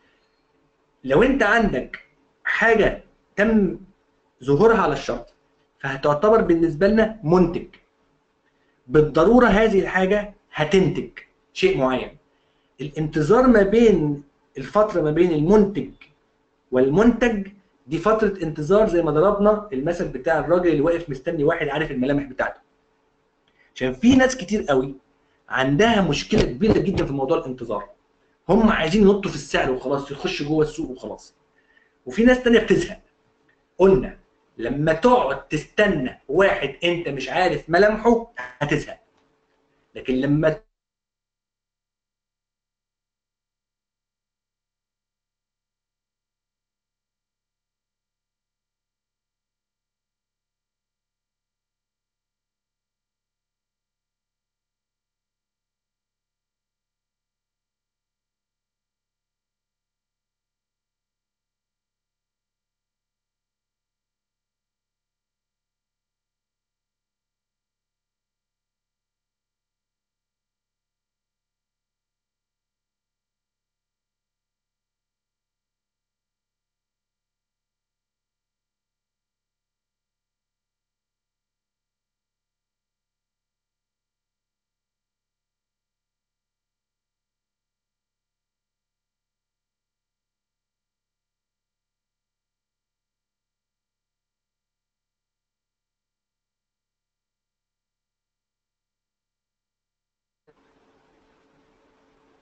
لو انت عندك حاجه تم ظهورها على الشرط فهتعتبر بالنسبه لنا منتج بالضروره هذه الحاجه هتنتج شيء معين الانتظار ما بين الفتره ما بين المنتج والمنتج دي فتره انتظار زي ما ضربنا المثل بتاع الراجل اللي واقف مستني واحد عارف الملامح بتاعته عشان في ناس كتير قوي عندها مشكله كبيره جدا في موضوع الانتظار هم عايزين ينطوا في السعر وخلاص يخشوا جوه السوق وخلاص وفي ناس تانية بتزهق قلنا لما تقعد تستنى واحد انت مش عارف ملامحه هتزهق لكن لما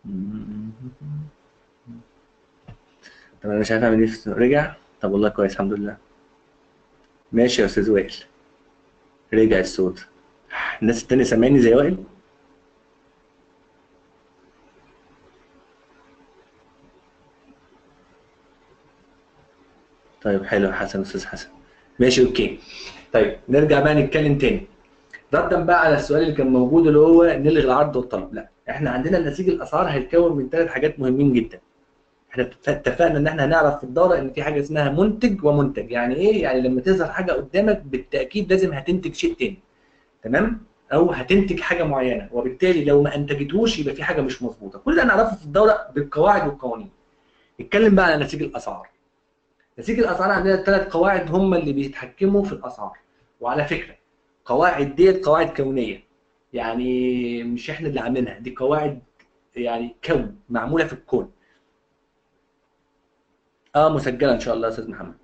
طب انا مش عارف اعمل ايه في- رجع طب والله كويس الحمد لله ماشي يا استاذ وائل رجع الصوت الناس التانية سامعيني زي وائل طيب حلو يا حسن استاذ حسن ماشي اوكي طيب نرجع بقى نتكلم تاني ردا بقى على السؤال اللي كان موجود اللي هو نلغي العرض والطلب لا احنا عندنا نسيج الاسعار هيتكون من ثلاث حاجات مهمين جدا احنا اتفقنا ان احنا هنعرف في الدوره ان في حاجه اسمها منتج ومنتج يعني ايه يعني لما تظهر حاجه قدامك بالتاكيد لازم هتنتج شيء تاني تمام او هتنتج حاجه معينه وبالتالي لو ما انتجتهوش يبقى في حاجه مش مظبوطه كل ده نعرفه في الدوره بالقواعد والقوانين نتكلم بقى على نسيج الاسعار نسيج الاسعار عندنا ثلاث قواعد هم اللي بيتحكموا في الاسعار وعلى فكره قواعد ديت قواعد كونيه يعني مش احنا اللي عاملينها دي قواعد يعني كون معموله في الكون اه مسجله ان شاء الله يا استاذ محمد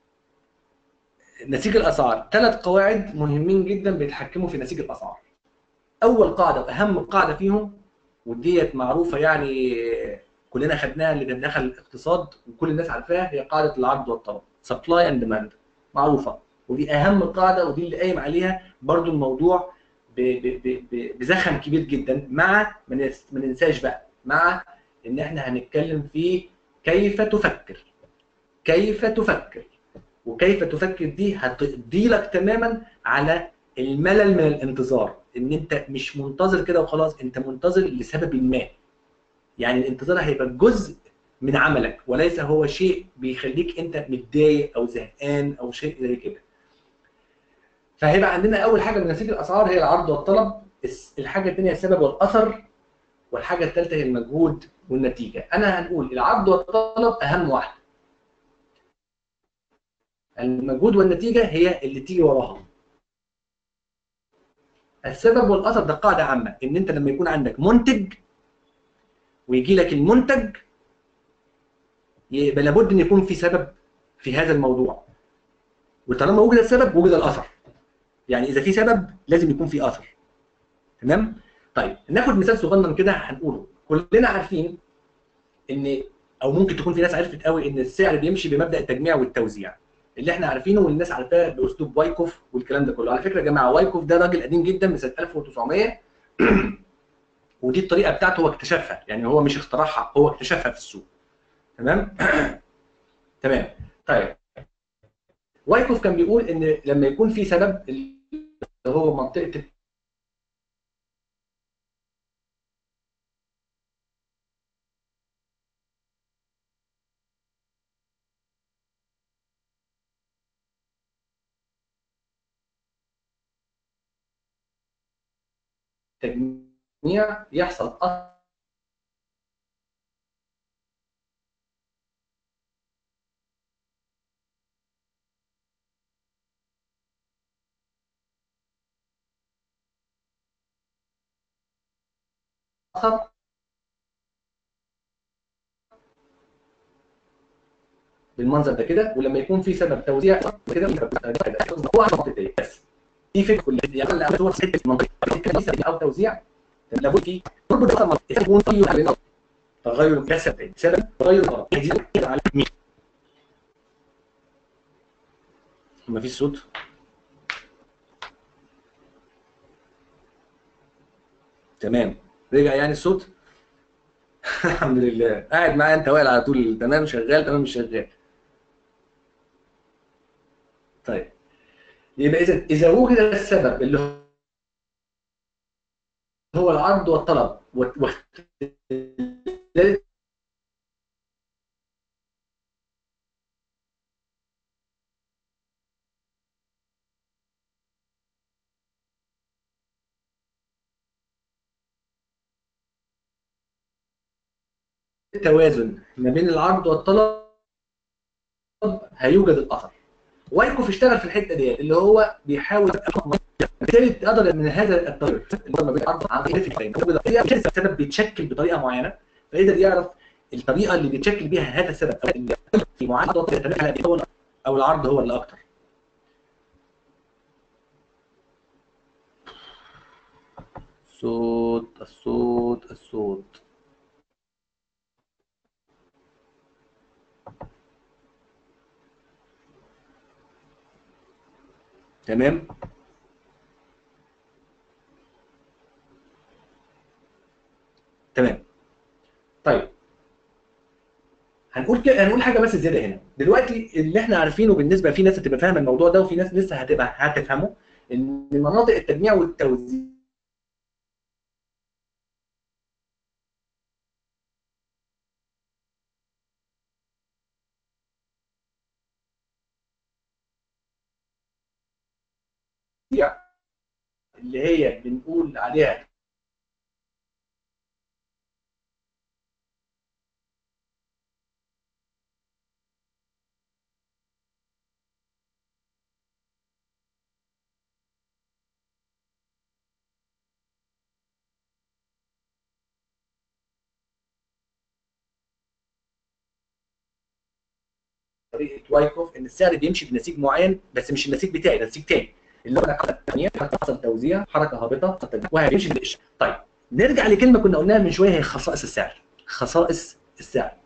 نسيج الاسعار ثلاث قواعد مهمين جدا بيتحكموا في نسيج الاسعار اول قاعده واهم قاعده فيهم وديت معروفه يعني كلنا خدناها اللي دخل الاقتصاد وكل الناس عارفاها هي قاعده العرض والطلب سبلاي اند ديماند معروفه ودي اهم قاعده ودي اللي قايم عليها برضو الموضوع ب- ب- ب- ب- بزخم كبير جدا مع ما ننس- ما ننساش بقى مع ان احنا هنتكلم في كيف تفكر كيف تفكر وكيف تفكر دي هتقضي لك تماما على الملل من الانتظار ان انت مش منتظر كده وخلاص انت منتظر لسبب ما يعني الانتظار هيبقى جزء من عملك وليس هو شيء بيخليك انت متضايق او زهقان او شيء زي كده فهيبقى عندنا اول حاجه من نسيج الاسعار هي العرض والطلب الس- الحاجه الثانيه السبب والاثر والحاجه الثالثه هي المجهود والنتيجه انا هنقول العرض والطلب اهم واحده المجهود والنتيجه هي اللي تيجي وراها السبب والاثر ده قاعده عامه ان انت لما يكون عندك منتج ويجي لك المنتج يبقى لابد ان يكون في سبب في هذا الموضوع وطالما وجد السبب وجد الاثر يعني اذا في سبب لازم يكون في اثر تمام طيب ناخد مثال صغنن كده هنقوله كلنا عارفين ان او ممكن تكون في ناس عرفت قوي ان السعر بيمشي بمبدا التجميع والتوزيع اللي احنا عارفينه والناس عارفاه باسلوب وايكوف والكلام ده كله على فكره يا جماعه وايكوف ده راجل قديم جدا من سنه 1900 ودي الطريقه بتاعته هو اكتشفها يعني هو مش اخترعها هو اكتشفها في السوق تمام تمام طيب وايكوف كان بيقول ان لما يكون في سبب اللي هو منطقه التجميع يحصل أثر بالمنظر ده كده ولما يكون في سبب توزيع كده هو على منطقتين بس دي فكره كلها يعني اللي عملته هو في حته منطقه او توزيع لابد في تربط اصلا منطقه يكون في تغير كسب سبب تغير غلط يزيد على مين مفيش صوت تمام رجع يعني الصوت الحمد لله قاعد معايا انت وائل على طول تمام شغال تمام مش شغال طيب يبقى اذا اذا وجد السبب اللي هو العرض والطلب واختلال التوازن ما بين العرض والطلب هيوجد الاثر وايكوف اشتغل في الحته ديت اللي هو بيحاول بالتالي تقدر من هذا التغير اللي هو ما بين العرض عن طريق السبب بيتشكل بطريقه معينه فيقدر يعرف الطريقه اللي بيتشكل بيها هذا السبب او في معادله او العرض هو اللي اكتر صوت الصوت الصوت تمام تمام طيب هنقول كده هنقول حاجه بس زياده هنا دلوقتي اللي احنا عارفينه بالنسبه في ناس هتبقى فاهمه الموضوع ده وفي ناس لسه هتبقى هتفهمه ان مناطق التجميع والتوزيع اللي هي بنقول عليها طريقه وايكوف ان السعر بيمشي بنسيج معين بس مش النسيج بتاعي ده نسيج تاني اللي هو حركه حصل توزيع حركه هابطه وهيمشي بالقشره طيب نرجع لكلمه كنا قلناها من شويه هي خصائص السعر خصائص السعر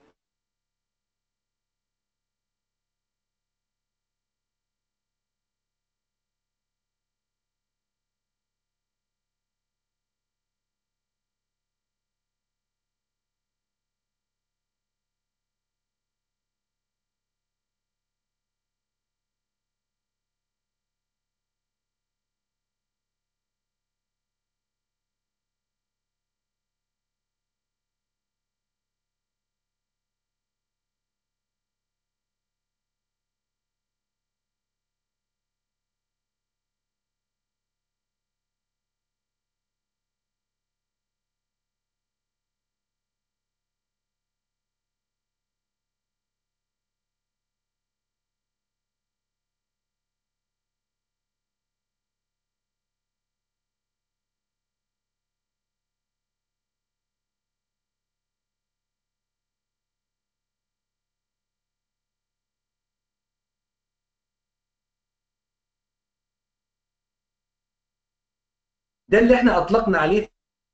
ده اللي احنا اطلقنا عليه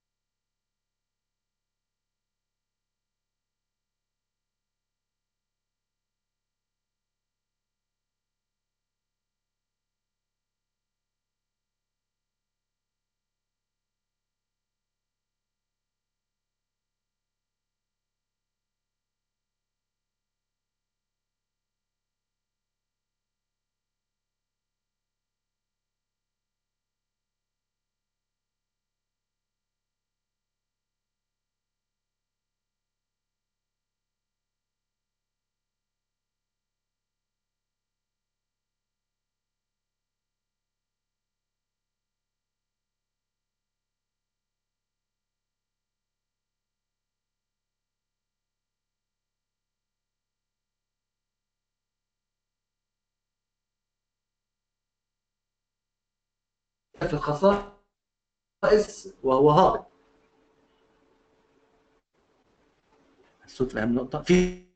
في الخصائص وهو هابط الصوت في اهم نقطه في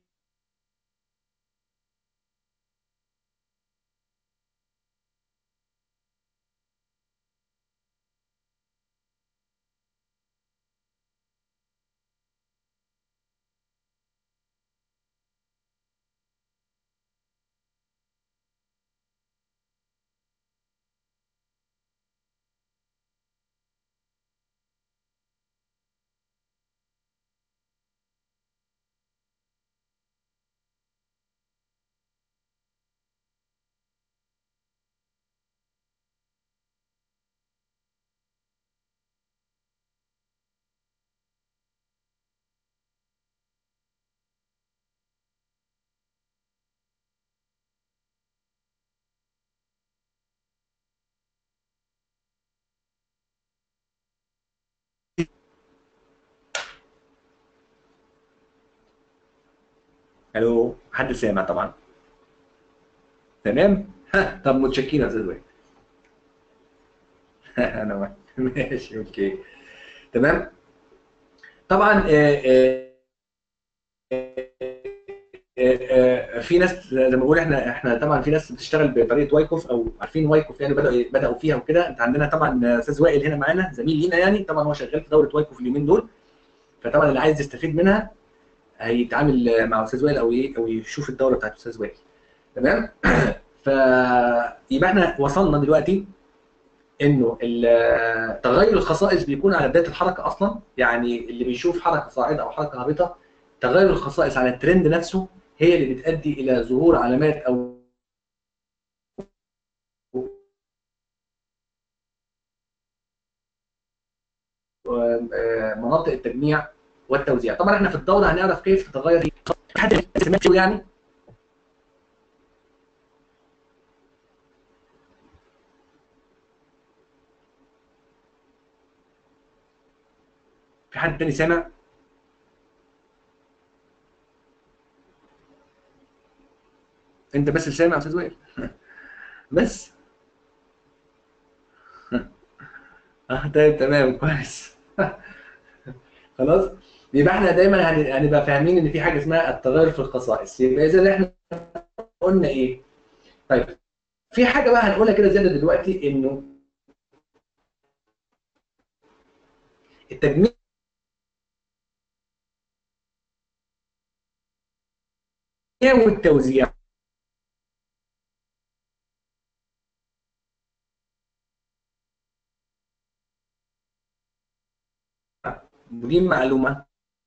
الو حد سامع طبعا تمام ها طب متشكرين يا استاذ وائل انا ماشي اوكي تمام طبعا آه، آه، آه، في ناس زي ما بقول احنا احنا طبعا في ناس بتشتغل بطريقه وايكوف او عارفين وايكوف يعني بداوا بداوا فيها وكده انت عندنا طبعا استاذ وائل هنا معانا زميل لينا يعني طبعا هو شغال في دوره وايكوف اليومين دول فطبعا اللي عايز يستفيد منها هيتعامل مع استاذ وائل او ايه او يشوف الدوره بتاعت استاذ وائل تمام فيبقى احنا وصلنا دلوقتي انه ال- تغير الخصائص بيكون على بدايه الحركه اصلا يعني اللي بيشوف حركه صاعده او حركه هابطه تغير الخصائص على الترند نفسه هي اللي بتؤدي الى ظهور علامات او آه، مناطق التجميع والتوزيع طبعا احنا في الدوره هنعرف كيف تتغير في حد سمعت يعني في حد تاني سامع انت بس اللي سامع يا استاذ وائل بس اه طيب تمام كويس خلاص يبقى احنا دايما هن- هنبقى فاهمين ان في حاجه اسمها التغير في الخصائص يبقى اذا احنا قلنا ايه طيب في حاجه بقى هنقولها كده زياده دلوقتي انه التجميع والتوزيع ودي معلومه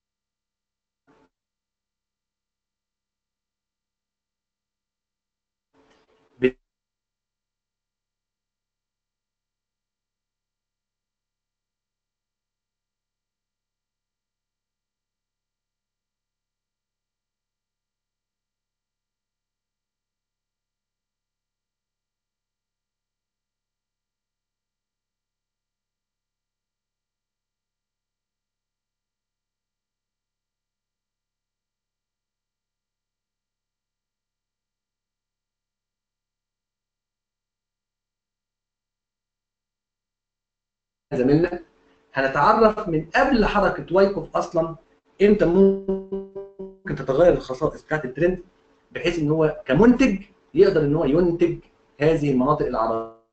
زميلنا هنتعرف من قبل حركه وايكوف اصلا امتى ممكن تتغير الخصائص بتاعت الترند بحيث ان هو كمنتج يقدر ان هو ينتج هذه المناطق العربيه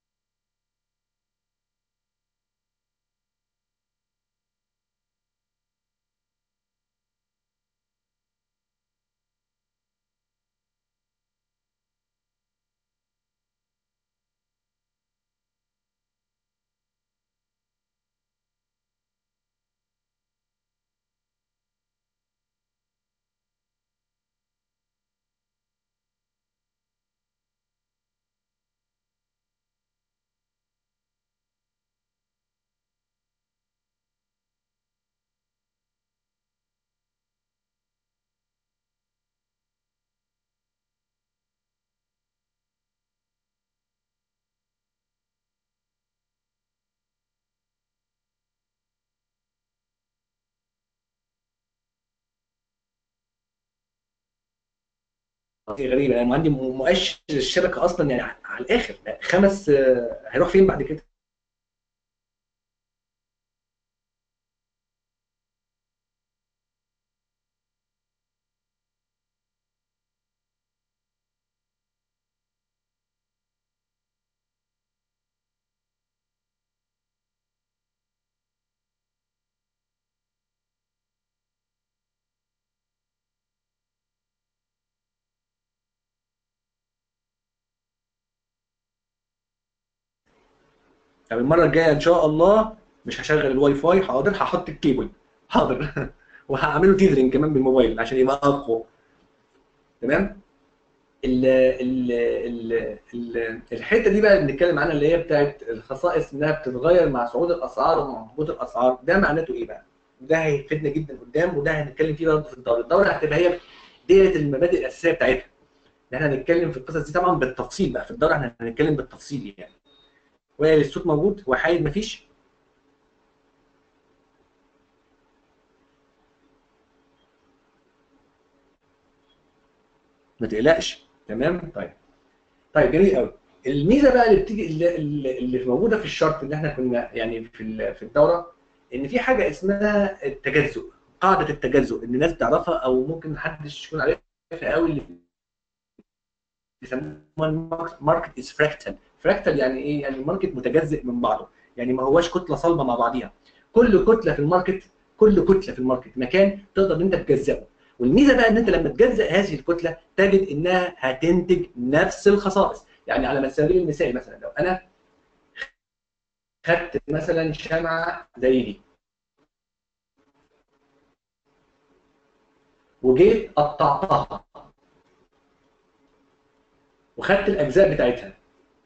غريبه انا عندي مؤشر الشبكه اصلا يعني على الاخر خمس آه، هيروح فين بعد كده؟ طب المره الجايه ان شاء الله مش هشغل الواي فاي حاضر هحط الكيبل حاضر وهعمله تيذرنج كمان بالموبايل عشان يبقى اقوى تمام ال ال ال ال الحته دي بقى اللي بنتكلم عنها اللي هي بتاعت الخصائص انها بتتغير مع صعود الاسعار ومع هبوط الاسعار ده معناته ايه بقى؟ ده هيفيدنا جدا قدام وده هنتكلم فيه برضه في الدوره، الدوره هتبقى هي ديت المبادئ الاساسيه بتاعتها. ان احنا هنتكلم في القصص دي طبعا بالتفصيل بقى في الدوره احنا هنتكلم بالتفصيل يعني. وائل الصوت موجود؟ وحيد مفيش؟ ما تقلقش تمام طيب طيب جميل قوي الميزه بقى اللي بتيجي اللي, اللي اللي موجوده في الشرط اللي احنا كنا يعني في ال- في الدوره ان في حاجه اسمها التجزؤ قاعده التجزؤ ان الناس تعرفها او ممكن محدش يكون عارفها قوي اللي بيسموها ماركت از فراكتال فراكتال يعني ايه يعني الماركت متجزئ من بعضه يعني ما هواش كتله صلبه مع بعضيها كل كتله في الماركت كل كتله في الماركت مكان تقدر ان انت تجزئه والميزه بقى ان انت لما تجزأ هذه الكتله تجد انها هتنتج نفس الخصائص يعني على سبيل المثال مثلا لو انا خدت مثلا شمعه زي دي وجيت قطعتها وخدت الاجزاء بتاعتها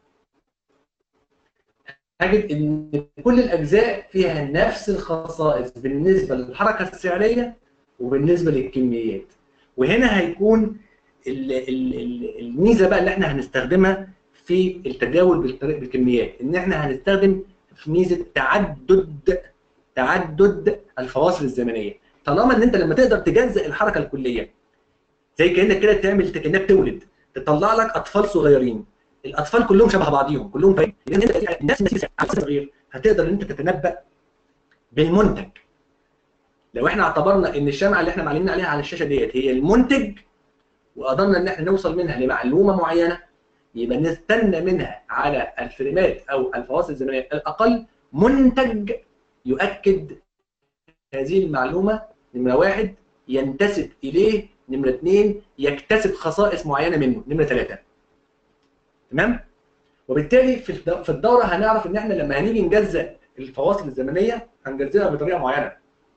هجد ان كل الاجزاء فيها نفس الخصائص بالنسبه للحركه السعريه وبالنسبه للكميات وهنا هيكون ال ال ال الميزه بقى اللي احنا هنستخدمها في التداول بالطريق بالكميات ان احنا هنستخدم في ميزه تعدد تعدد الفواصل الزمنيه طالما ان انت لما تقدر تجزأ الحركه الكليه زي كانك كده تعمل كانك تولد تطلع لك اطفال صغيرين الاطفال كلهم شبه بعضيهم كلهم فاهم لان انت نفس الناس صغير هتقدر ان انت تتنبأ بالمنتج لو احنا اعتبرنا ان الشمعه اللي احنا معلمين عليها على الشاشه ديت هي المنتج وقدرنا ان احنا نوصل منها لمعلومه معينه يبقى نستنى منها على الفريمات او الفواصل الزمنيه الاقل منتج يؤكد هذه المعلومه نمره واحد ينتسب اليه نمره اثنين يكتسب خصائص معينه منه نمره ثلاثه تمام وبالتالي في في الدوره هنعرف ان احنا لما هنيجي نجزأ الفواصل الزمنيه هنجزئها بطريقه معينه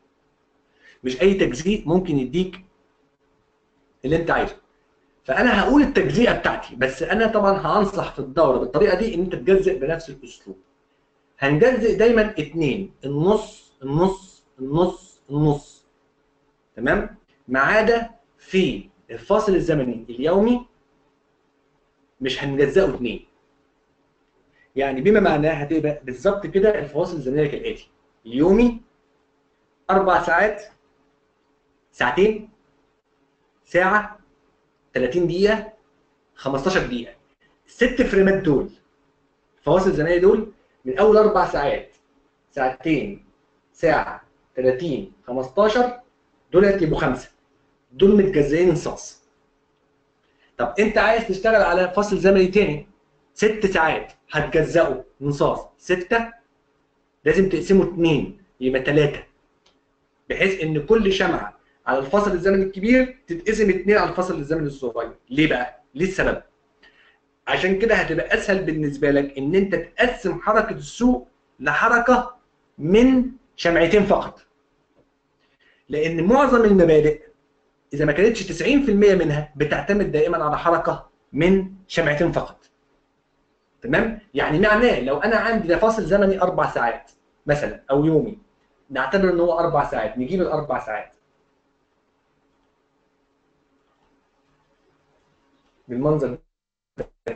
مش اي تجزيء ممكن يديك اللي انت عايزه فانا هقول التجزئه بتاعتي بس انا طبعا هنصح في الدوره بالطريقه دي ان انت تجزئ بنفس الاسلوب هنجزئ دايما اتنين النص النص النص النص تمام ما عدا في الفاصل الزمني اليومي مش هنجزئه اتنين يعني بما معناه هتبقى بالظبط كده الفواصل الزمنيه كالاتي اليومي اربع ساعات ساعتين ساعه 30 دقيقه 15 دقيقه الست فريمات دول الفواصل الزمنيه دول من اول اربع ساعات ساعتين ساعه 30 15 دول يبقوا خمسه دول متجزئين نصاص طب انت عايز تشتغل على فصل زمني تاني ست ساعات هتجزأه نصاص ستة لازم تقسمه اتنين يبقى تلاتة بحيث ان كل شمعة على الفصل الزمني الكبير تتقسم اتنين على الفصل الزمني الصغير ليه بقى؟ ليه السبب؟ عشان كده هتبقى اسهل بالنسبة لك ان انت تقسم حركة السوق لحركة من شمعتين فقط لان معظم المبادئ اذا ما كانتش 90% منها بتعتمد دائما على حركه من شمعتين فقط تمام يعني معناه لو انا عندي ده فاصل زمني اربع ساعات مثلا او يومي نعتبر ان هو اربع ساعات نجيب الاربع ساعات بالمنظر ده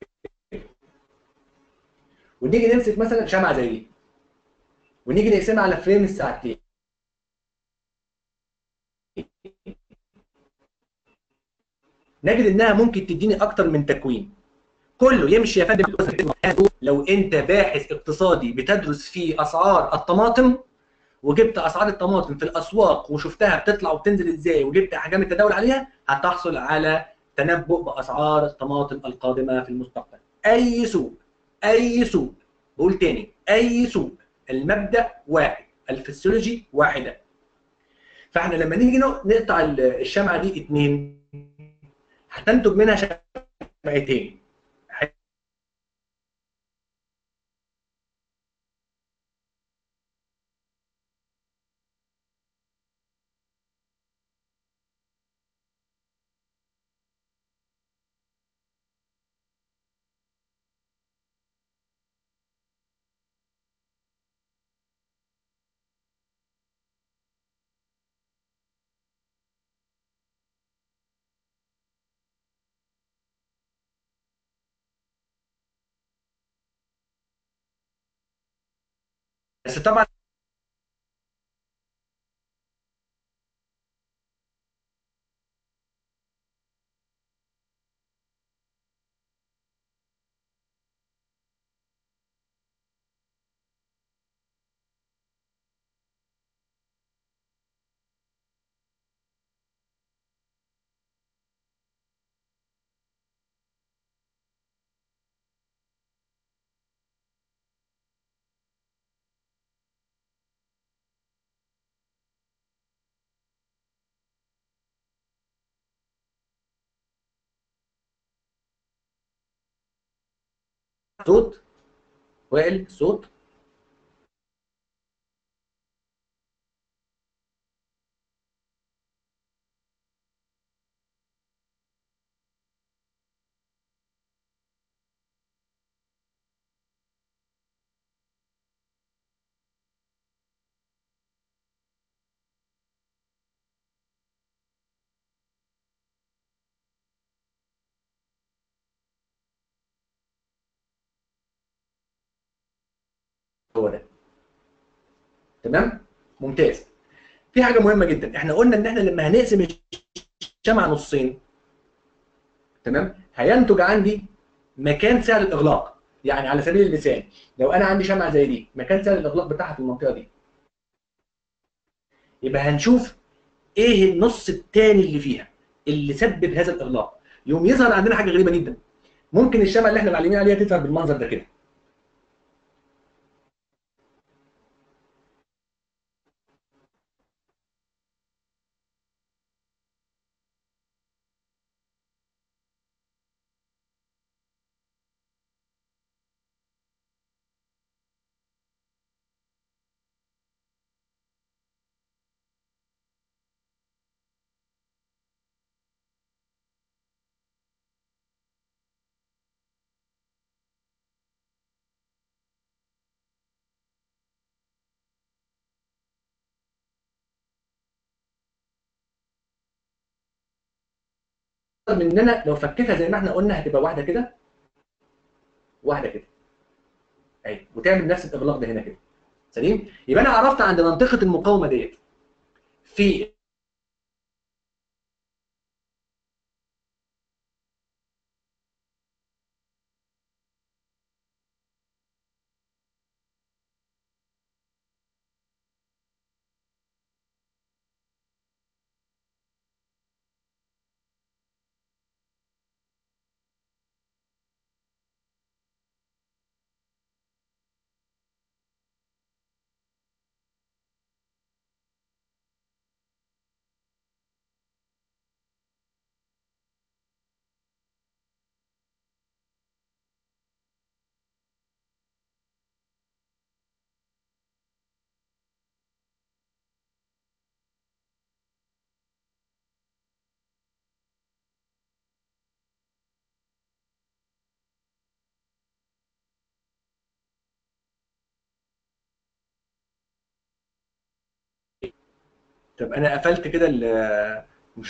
ونيجي نمسك مثلا شمعه زي دي ونيجي نقسمها على فريم الساعتين نجد انها ممكن تديني اكتر من تكوين كله يمشي يا فندم لو انت باحث اقتصادي بتدرس في اسعار الطماطم وجبت اسعار الطماطم في الاسواق وشفتها بتطلع وبتنزل ازاي وجبت احجام التداول عليها هتحصل على تنبؤ باسعار الطماطم القادمه في المستقبل اي سوق اي سوق بقول تاني اي سوق المبدا واحد الفسيولوجي واحده فاحنا لما نيجي نقطع الشمعه دي اتنين هتنتج منها شمعتين بس طبعا صوت وائل صوت هو ده تمام ممتاز في حاجه مهمه جدا احنا قلنا ان احنا لما هنقسم الشمعة نصين تمام هينتج عندي مكان سعر الاغلاق يعني على سبيل المثال لو انا عندي شمعة زي دي مكان سعر الاغلاق بتاعها في المنطقه دي يبقى هنشوف ايه النص الثاني اللي فيها اللي سبب هذا الاغلاق يوم يظهر عندنا حاجه غريبه جدا ممكن الشمعة اللي احنا معلمين عليها تظهر بالمنظر ده كده مننا لو فكيتها زي ما احنا قلنا هتبقى واحده كده واحده كده اهي وتعمل نفس الاغلاق ده هنا كده سليم يبقى انا عرفت عند منطقه المقاومه ديت في طب انا قفلت كده ال- مش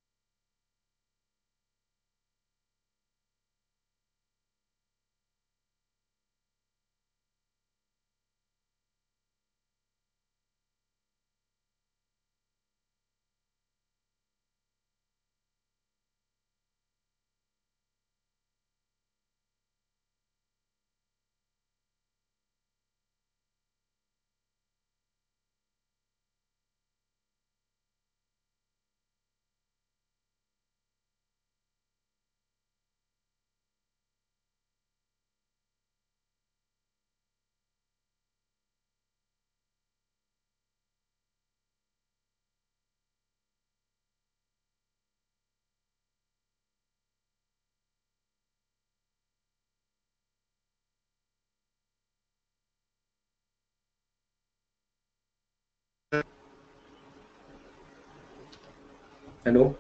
الو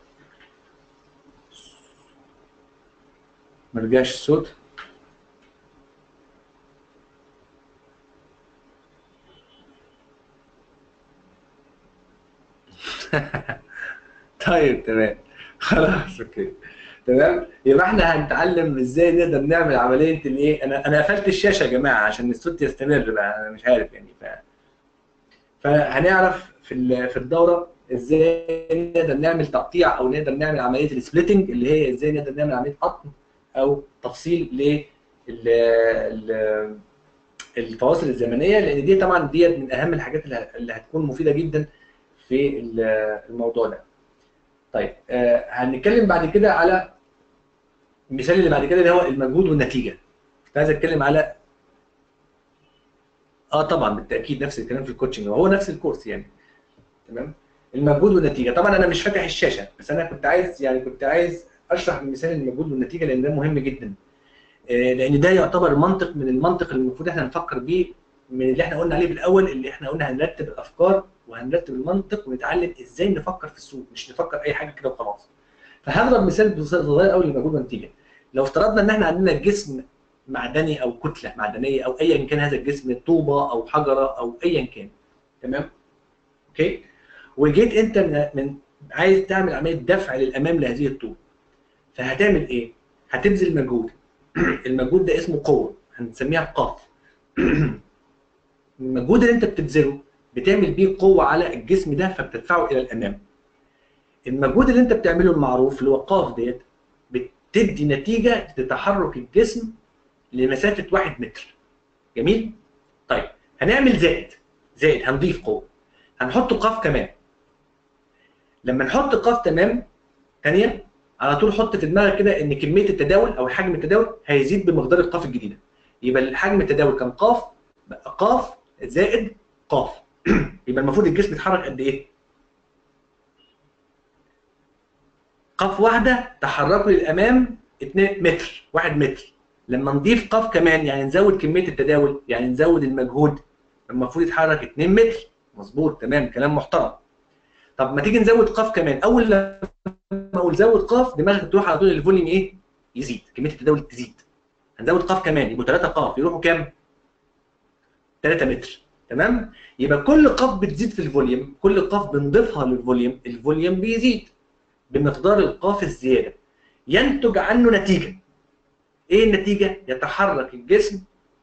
ما رجعش الصوت طيب تمام خلاص اوكي تمام يبقى احنا هنتعلم ازاي نقدر نعمل عمليه الايه انا انا قفلت الشاشه يا جماعه عشان الصوت يستمر بقى انا مش عارف يعني ف فهنعرف في ال- في الدوره ازاي نقدر نعمل تقطيع او نقدر نعمل عمليه السبليتنج اللي هي ازاي نقدر نعمل عمليه قطن او تفصيل لل ال- الفواصل الزمنيه لان دي طبعا ديت من اهم الحاجات اللي ه- اللي هتكون مفيده جدا في ال- الموضوع ده. طيب آه، هنتكلم بعد كده على المثال اللي بعد كده اللي هو المجهود والنتيجه. كنت عايز اتكلم على اه طبعا بالتاكيد نفس الكلام في الكوتشنج وهو نفس الكورس يعني تمام المجهود والنتيجه طبعا انا مش فاتح الشاشه بس انا كنت عايز يعني كنت عايز اشرح مثال المجهود والنتيجه لان ده مهم جدا آه، لان ده يعتبر منطق من المنطق اللي المفروض احنا نفكر بيه من اللي احنا قلنا عليه بالاول اللي احنا قلنا هنرتب الافكار وهنرتب المنطق ونتعلم ازاي نفكر في السوق مش نفكر اي حاجه كده وخلاص فهضرب مثال صغير قوي لمجهود ونتيجه لو افترضنا ان احنا عندنا جسم معدني او كتله معدنيه او ايا كان هذا الجسم طوبه او حجره او ايا كان تمام اوكي وجيت انت من, من عايز تعمل عمليه دفع للامام لهذه الطوبه فهتعمل ايه هتبذل مجهود المجهود ده اسمه قوه هنسميها قاف المجهود اللي انت بتبذله بتعمل بيه قوه على الجسم ده فبتدفعه الى الامام المجهود اللي انت بتعمله المعروف اللي هو قاف ديت بتدي نتيجه لتحرك الجسم لمسافه 1 متر جميل طيب هنعمل زائد زائد هنضيف قوه هنحط قاف كمان لما نحط قاف تمام ثانيه على طول حط في دماغك كده ان كميه التداول او حجم التداول هيزيد بمقدار القاف الجديده يبقى حجم التداول كان قاف بقى قاف زائد قاف يبقى المفروض الجسم يتحرك قد ايه؟ قاف واحده تحركه للامام 2 متر 1 متر لما نضيف قاف كمان يعني نزود كميه التداول يعني نزود المجهود المفروض يتحرك 2 متر مظبوط تمام كلام محترم طب ما تيجي نزود قاف كمان اول لما اقول زود قاف دماغك تروح على طول الفوليوم ايه يزيد كميه التداول تزيد هنزود قاف كمان يبقوا 3 قاف يروحوا كام 3 متر تمام يبقى كل قاف بتزيد في الفوليوم كل قاف بنضيفها للفوليوم الفوليوم بيزيد بمقدار القاف الزياده ينتج عنه نتيجه ايه النتيجه يتحرك الجسم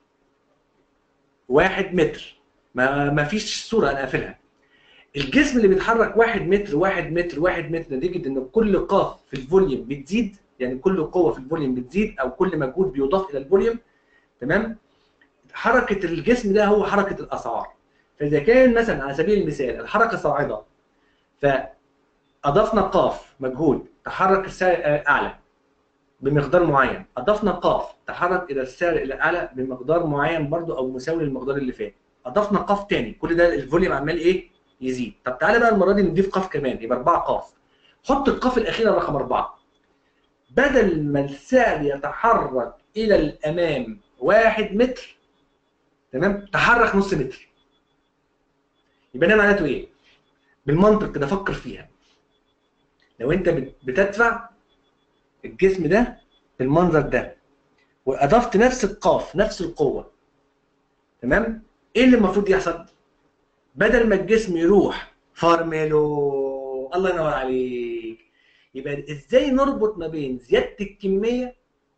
واحد متر ما ما فيش صوره انا قافلها الجسم اللي بيتحرك واحد متر واحد متر واحد متر نتيجه ان كل قاف في الفوليوم بتزيد يعني كل قوه في الفوليوم بتزيد او كل مجهود بيضاف الى الفوليوم تمام حركه الجسم ده هو حركه الاسعار فاذا كان مثلا على سبيل المثال الحركه صاعده فاضفنا قاف مجهود تحرك السعر اعلى بمقدار معين اضفنا قاف تحرك الى السعر الى اعلى بمقدار معين برضو او مساوي للمقدار اللي فات اضفنا قاف تاني كل ده الفوليوم عمال ايه يزيد طب تعالى بقى المره دي نضيف قاف كمان يبقى 4 قاف حط القاف الاخيره رقم 4 بدل ما السعر يتحرك الى الامام 1 متر تمام تحرك نص متر يبقى ده معناته ايه بالمنطق كده فكر فيها لو انت بتدفع الجسم ده بالمنظر ده واضفت نفس القاف نفس القوه تمام ايه اللي المفروض يحصل بدل ما الجسم يروح فارميلو الله ينور عليك يبقى ازاي نربط ما بين زياده الكميه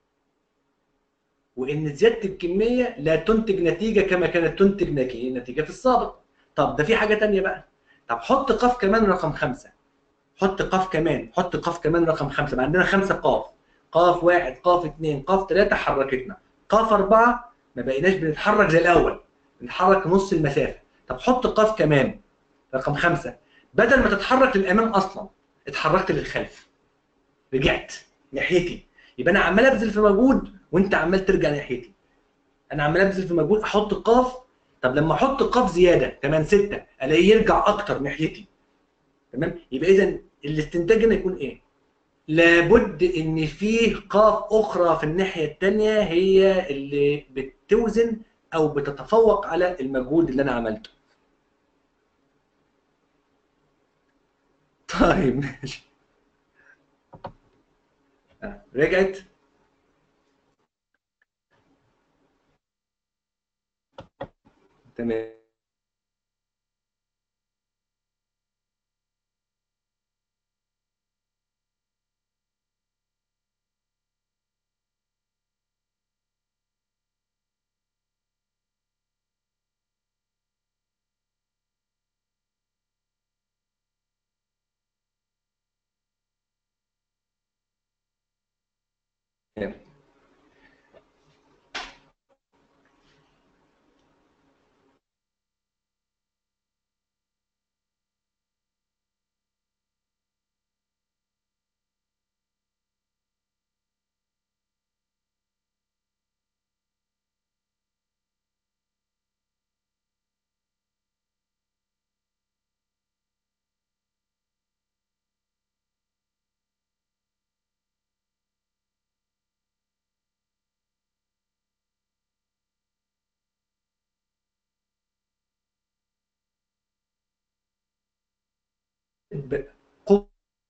وان زياده الكميه لا تنتج نتيجه كما كانت تنتج نتيجه في السابق طب ده في حاجه تانية بقى طب حط قاف كمان رقم خمسة حط قاف كمان حط قاف كمان رقم خمسة بقى عندنا خمسة قاف قاف واحد قاف اثنين قاف ثلاثة حركتنا قاف أربعة ما بقيناش بنتحرك زي الأول بنتحرك نص المسافة طب حط قاف كمان رقم خمسة بدل ما تتحرك للأمام أصلا اتحركت للخلف رجعت ناحيتي يبقى أنا عمال أبذل في مجهود وأنت عمال ترجع ناحيتي أنا عمال أبذل في مجهود أحط قاف طب لما أحط قاف زيادة كمان ستة ألاقيه يرجع أكتر ناحيتي تمام يبقى إذا الاستنتاج هنا يكون إيه؟ لابد ان فيه قاف اخرى في الناحيه الثانيه هي اللي بتوزن او بتتفوق على المجهود اللي انا عملته طيب ماشي رجعت تمام Yeah. قوة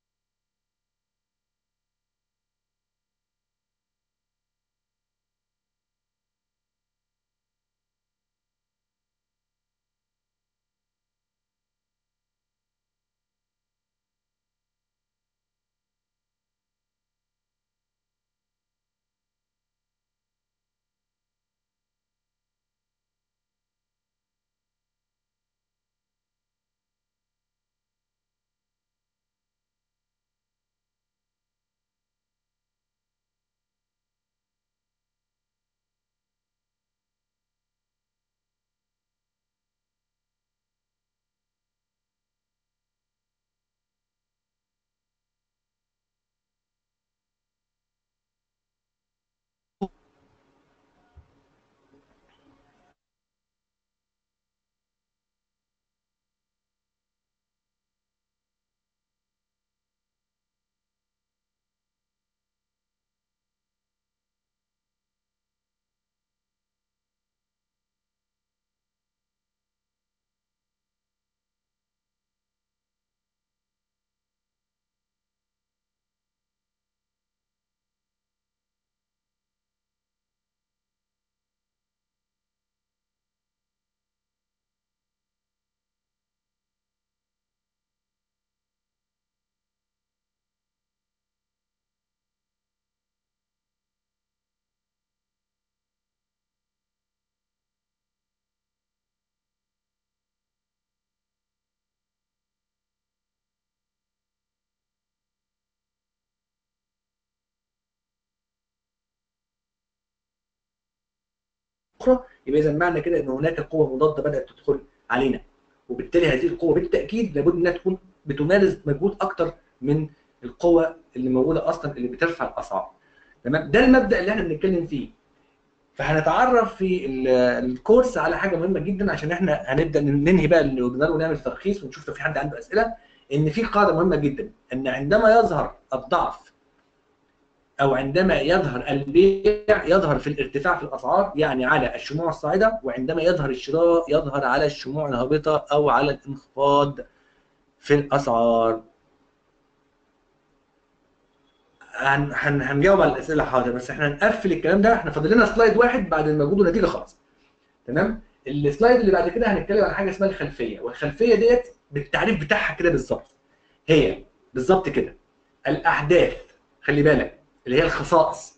اخرى يبقى اذا معنى كده ان هناك قوه مضاده بدات تدخل علينا وبالتالي هذه القوه بالتاكيد لابد انها تكون بتمارس مجهود اكتر من القوه اللي موجوده اصلا اللي بترفع الاسعار تمام ده المبدا اللي احنا بنتكلم فيه فهنتعرف في ال- الكورس على حاجه مهمه جدا عشان احنا هنبدا ننهي بقى الويبينار ونعمل تلخيص ونشوف لو في حد عنده اسئله ان في قاعده مهمه جدا ان عندما يظهر الضعف او عندما يظهر البيع يظهر في الارتفاع في الاسعار يعني على الشموع الصاعده وعندما يظهر الشراء يظهر على الشموع الهابطه او على الانخفاض في الاسعار هن هن هنجاوب على الاسئله حاضر بس احنا هنقفل الكلام ده احنا فاضل لنا سلايد واحد بعد المجهود والنتيجه خلاص تمام السلايد اللي بعد كده هنتكلم عن حاجه اسمها الخلفيه والخلفيه ديت بالتعريف بتاعها كده بالظبط هي بالظبط كده الاحداث خلي بالك اللي هي الخصائص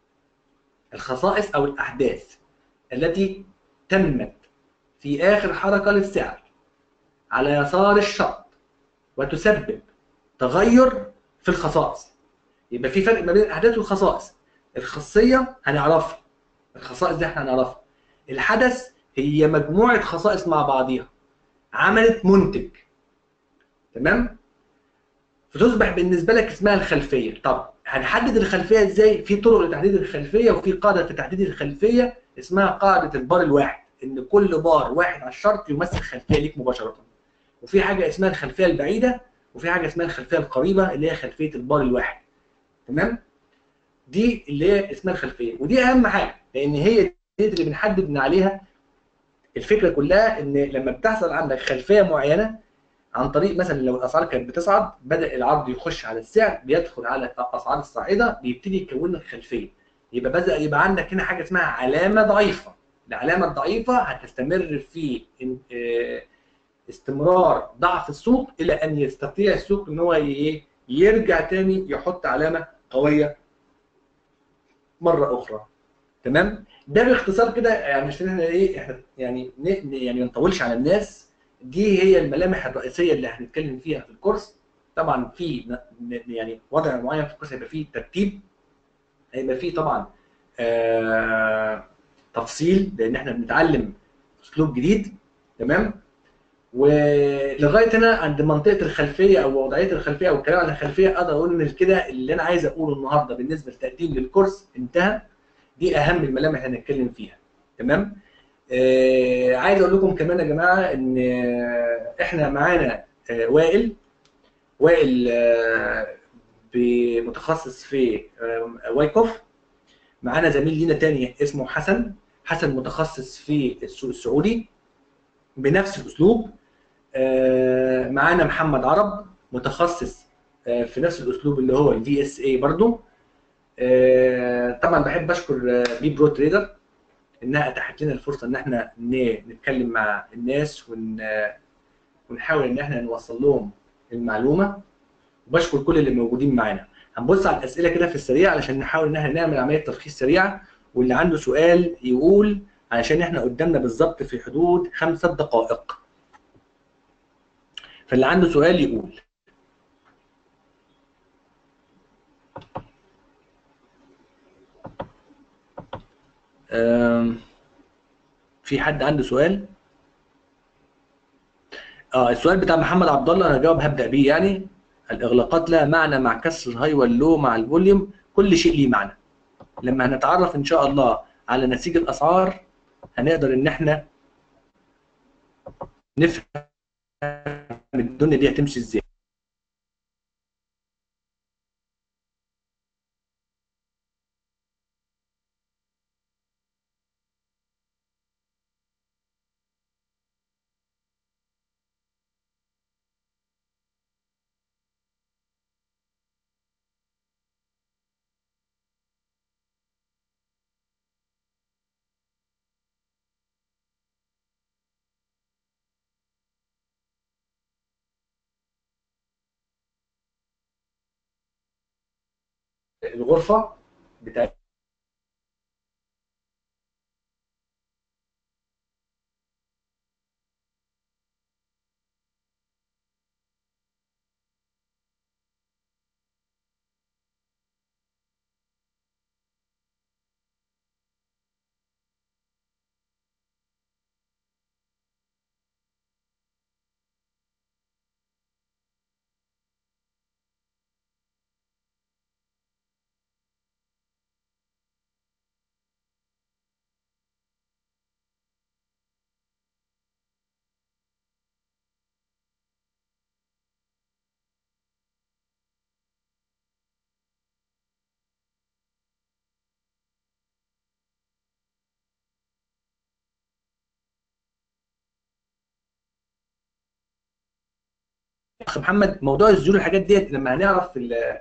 الخصائص او الاحداث التي تمت في اخر حركه للسعر على يسار الشرط وتسبب تغير في الخصائص يبقى في فرق ما بين الاحداث والخصائص الخاصيه هنعرفها الخصائص دي احنا هنعرفها الحدث هي مجموعه خصائص مع بعضيها عملت منتج تمام فتصبح بالنسبه لك اسمها الخلفيه طب هنحدد الخلفيه ازاي في طرق لتحديد الخلفيه وفي قاعده لتحديد الخلفيه اسمها قاعده البار الواحد ان كل بار واحد على الشرط يمثل خلفيه ليك مباشره وفي حاجه اسمها الخلفيه البعيده وفي حاجه اسمها الخلفيه القريبه اللي هي خلفيه البار الواحد تمام دي اللي هي اسمها الخلفيه ودي اهم حاجه لان هي دي اللي بنحدد من عليها الفكره كلها ان لما بتحصل عندك خلفيه معينه عن طريق مثلا لو الاسعار كانت بتصعد بدا العرض يخش على السعر بيدخل على الاسعار الصاعده بيبتدي يكون لك خلفيه يبقى بدا يبقى عندك هنا حاجه اسمها علامه ضعيفه العلامه الضعيفه هتستمر في إن- آه، استمرار ضعف السوق الى ان يستطيع السوق ان هو ي- يرجع تاني يحط علامه قويه مره اخرى تمام ده باختصار كده يعني عشان احنا ايه احنا يعني ن- يعني ما نطولش على الناس دي هي الملامح الرئيسيه اللي هنتكلم فيها في الكورس طبعا في ن- ن- يعني وضع معين في الكورس هيبقى فيه ترتيب هيبقى فيه طبعا آه تفصيل لان احنا بنتعلم اسلوب جديد تمام ولغايه هنا عند منطقه الخلفيه او وضعيه الخلفيه او الكلام عن الخلفيه اقدر اقول ان كده اللي انا عايز اقوله النهارده بالنسبه للتقديم للكورس انتهى دي اهم الملامح اللي هنتكلم فيها تمام آه عايز اقول لكم كمان يا جماعه ان آه، احنا معانا آه وائل وائل آه متخصص في آه وايكوف معانا زميل لينا تاني اسمه حسن حسن متخصص في السوق السعودي بنفس الاسلوب آه، معانا محمد عرب متخصص آه، في نفس الاسلوب اللي هو الفي اس اي برضه آه، طبعا بحب اشكر آه، بي برو تريدر انها اتاحت لنا الفرصه ان احنا ن- نتكلم مع الناس ون ونحاول ان احنا نوصل لهم المعلومه وبشكر كل اللي موجودين معانا هنبص على الاسئله كده في السريع علشان نحاول ان احنا نعمل عمليه تلخيص سريعه واللي عنده سؤال يقول علشان احنا قدامنا بالظبط في حدود خمسة دقائق فاللي عنده سؤال يقول أم، في حد عنده سؤال؟ اه السؤال بتاع محمد عبد الله انا هجاوب هبدا بيه يعني الاغلاقات لها معنى مع كسر الهاي واللو مع الفوليوم كل شيء ليه معنى لما هنتعرف ان شاء الله على نسيج الاسعار هنقدر ان احنا نفهم الدنيا دي هتمشي ازاي الغرفه بتاعت اخ محمد موضوع الزيرو الحاجات ديت لما هنعرف في ال-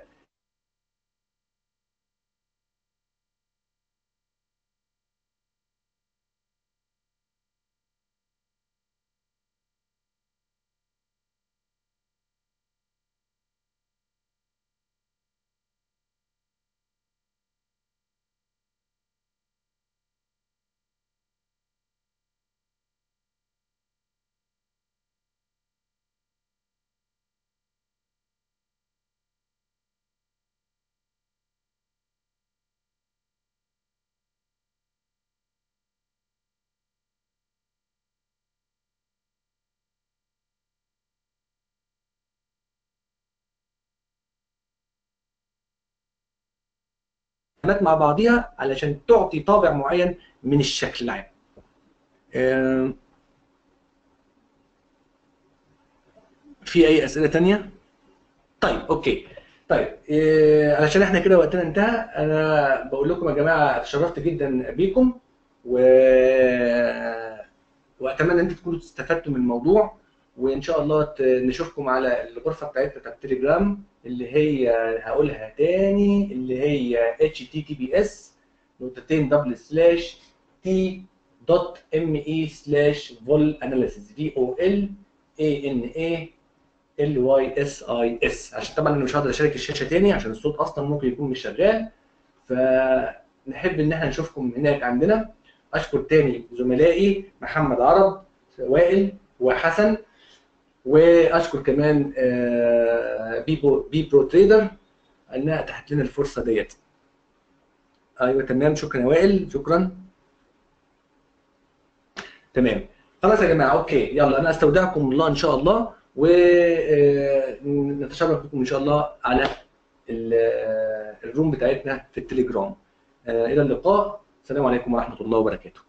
مع بعضيها علشان تعطي طابع معين من الشكل العام آم، في اي اسئله تانية طيب اوكي طيب إيه علشان احنا كده وقتنا انتهى انا بقول لكم يا جماعه اتشرفت جدا بيكم و واتمنى ان انتم تكونوا استفدتوا من الموضوع وان شاء الله ت- نشوفكم على الغرفه بتاعتنا بتاعت التليجرام اللي هي هقولها تاني اللي هي https نقطتين دبل سلاش تي دوت ام اي سلاش فول اناليسيس في او ال اي ان اي ال واي اس اي اس عشان طبعا انا مش هقدر اشارك الشاشه تاني عشان الصوت اصلا ممكن يكون مش شغال فنحب ان احنا نشوفكم هناك عندنا اشكر تاني زملائي محمد عرب وائل وحسن واشكر كمان آه، بيبو بي برو تريدر انها اتاحت لنا الفرصه ديت ايوه تمام شكرا يا وائل شكرا تمام خلاص يا جماعه اوكي يلا انا استودعكم الله ان شاء الله ونتشرف بكم ان شاء الله على ال- آه، الروم بتاعتنا في التليجرام آه، الى اللقاء السلام عليكم ورحمه الله وبركاته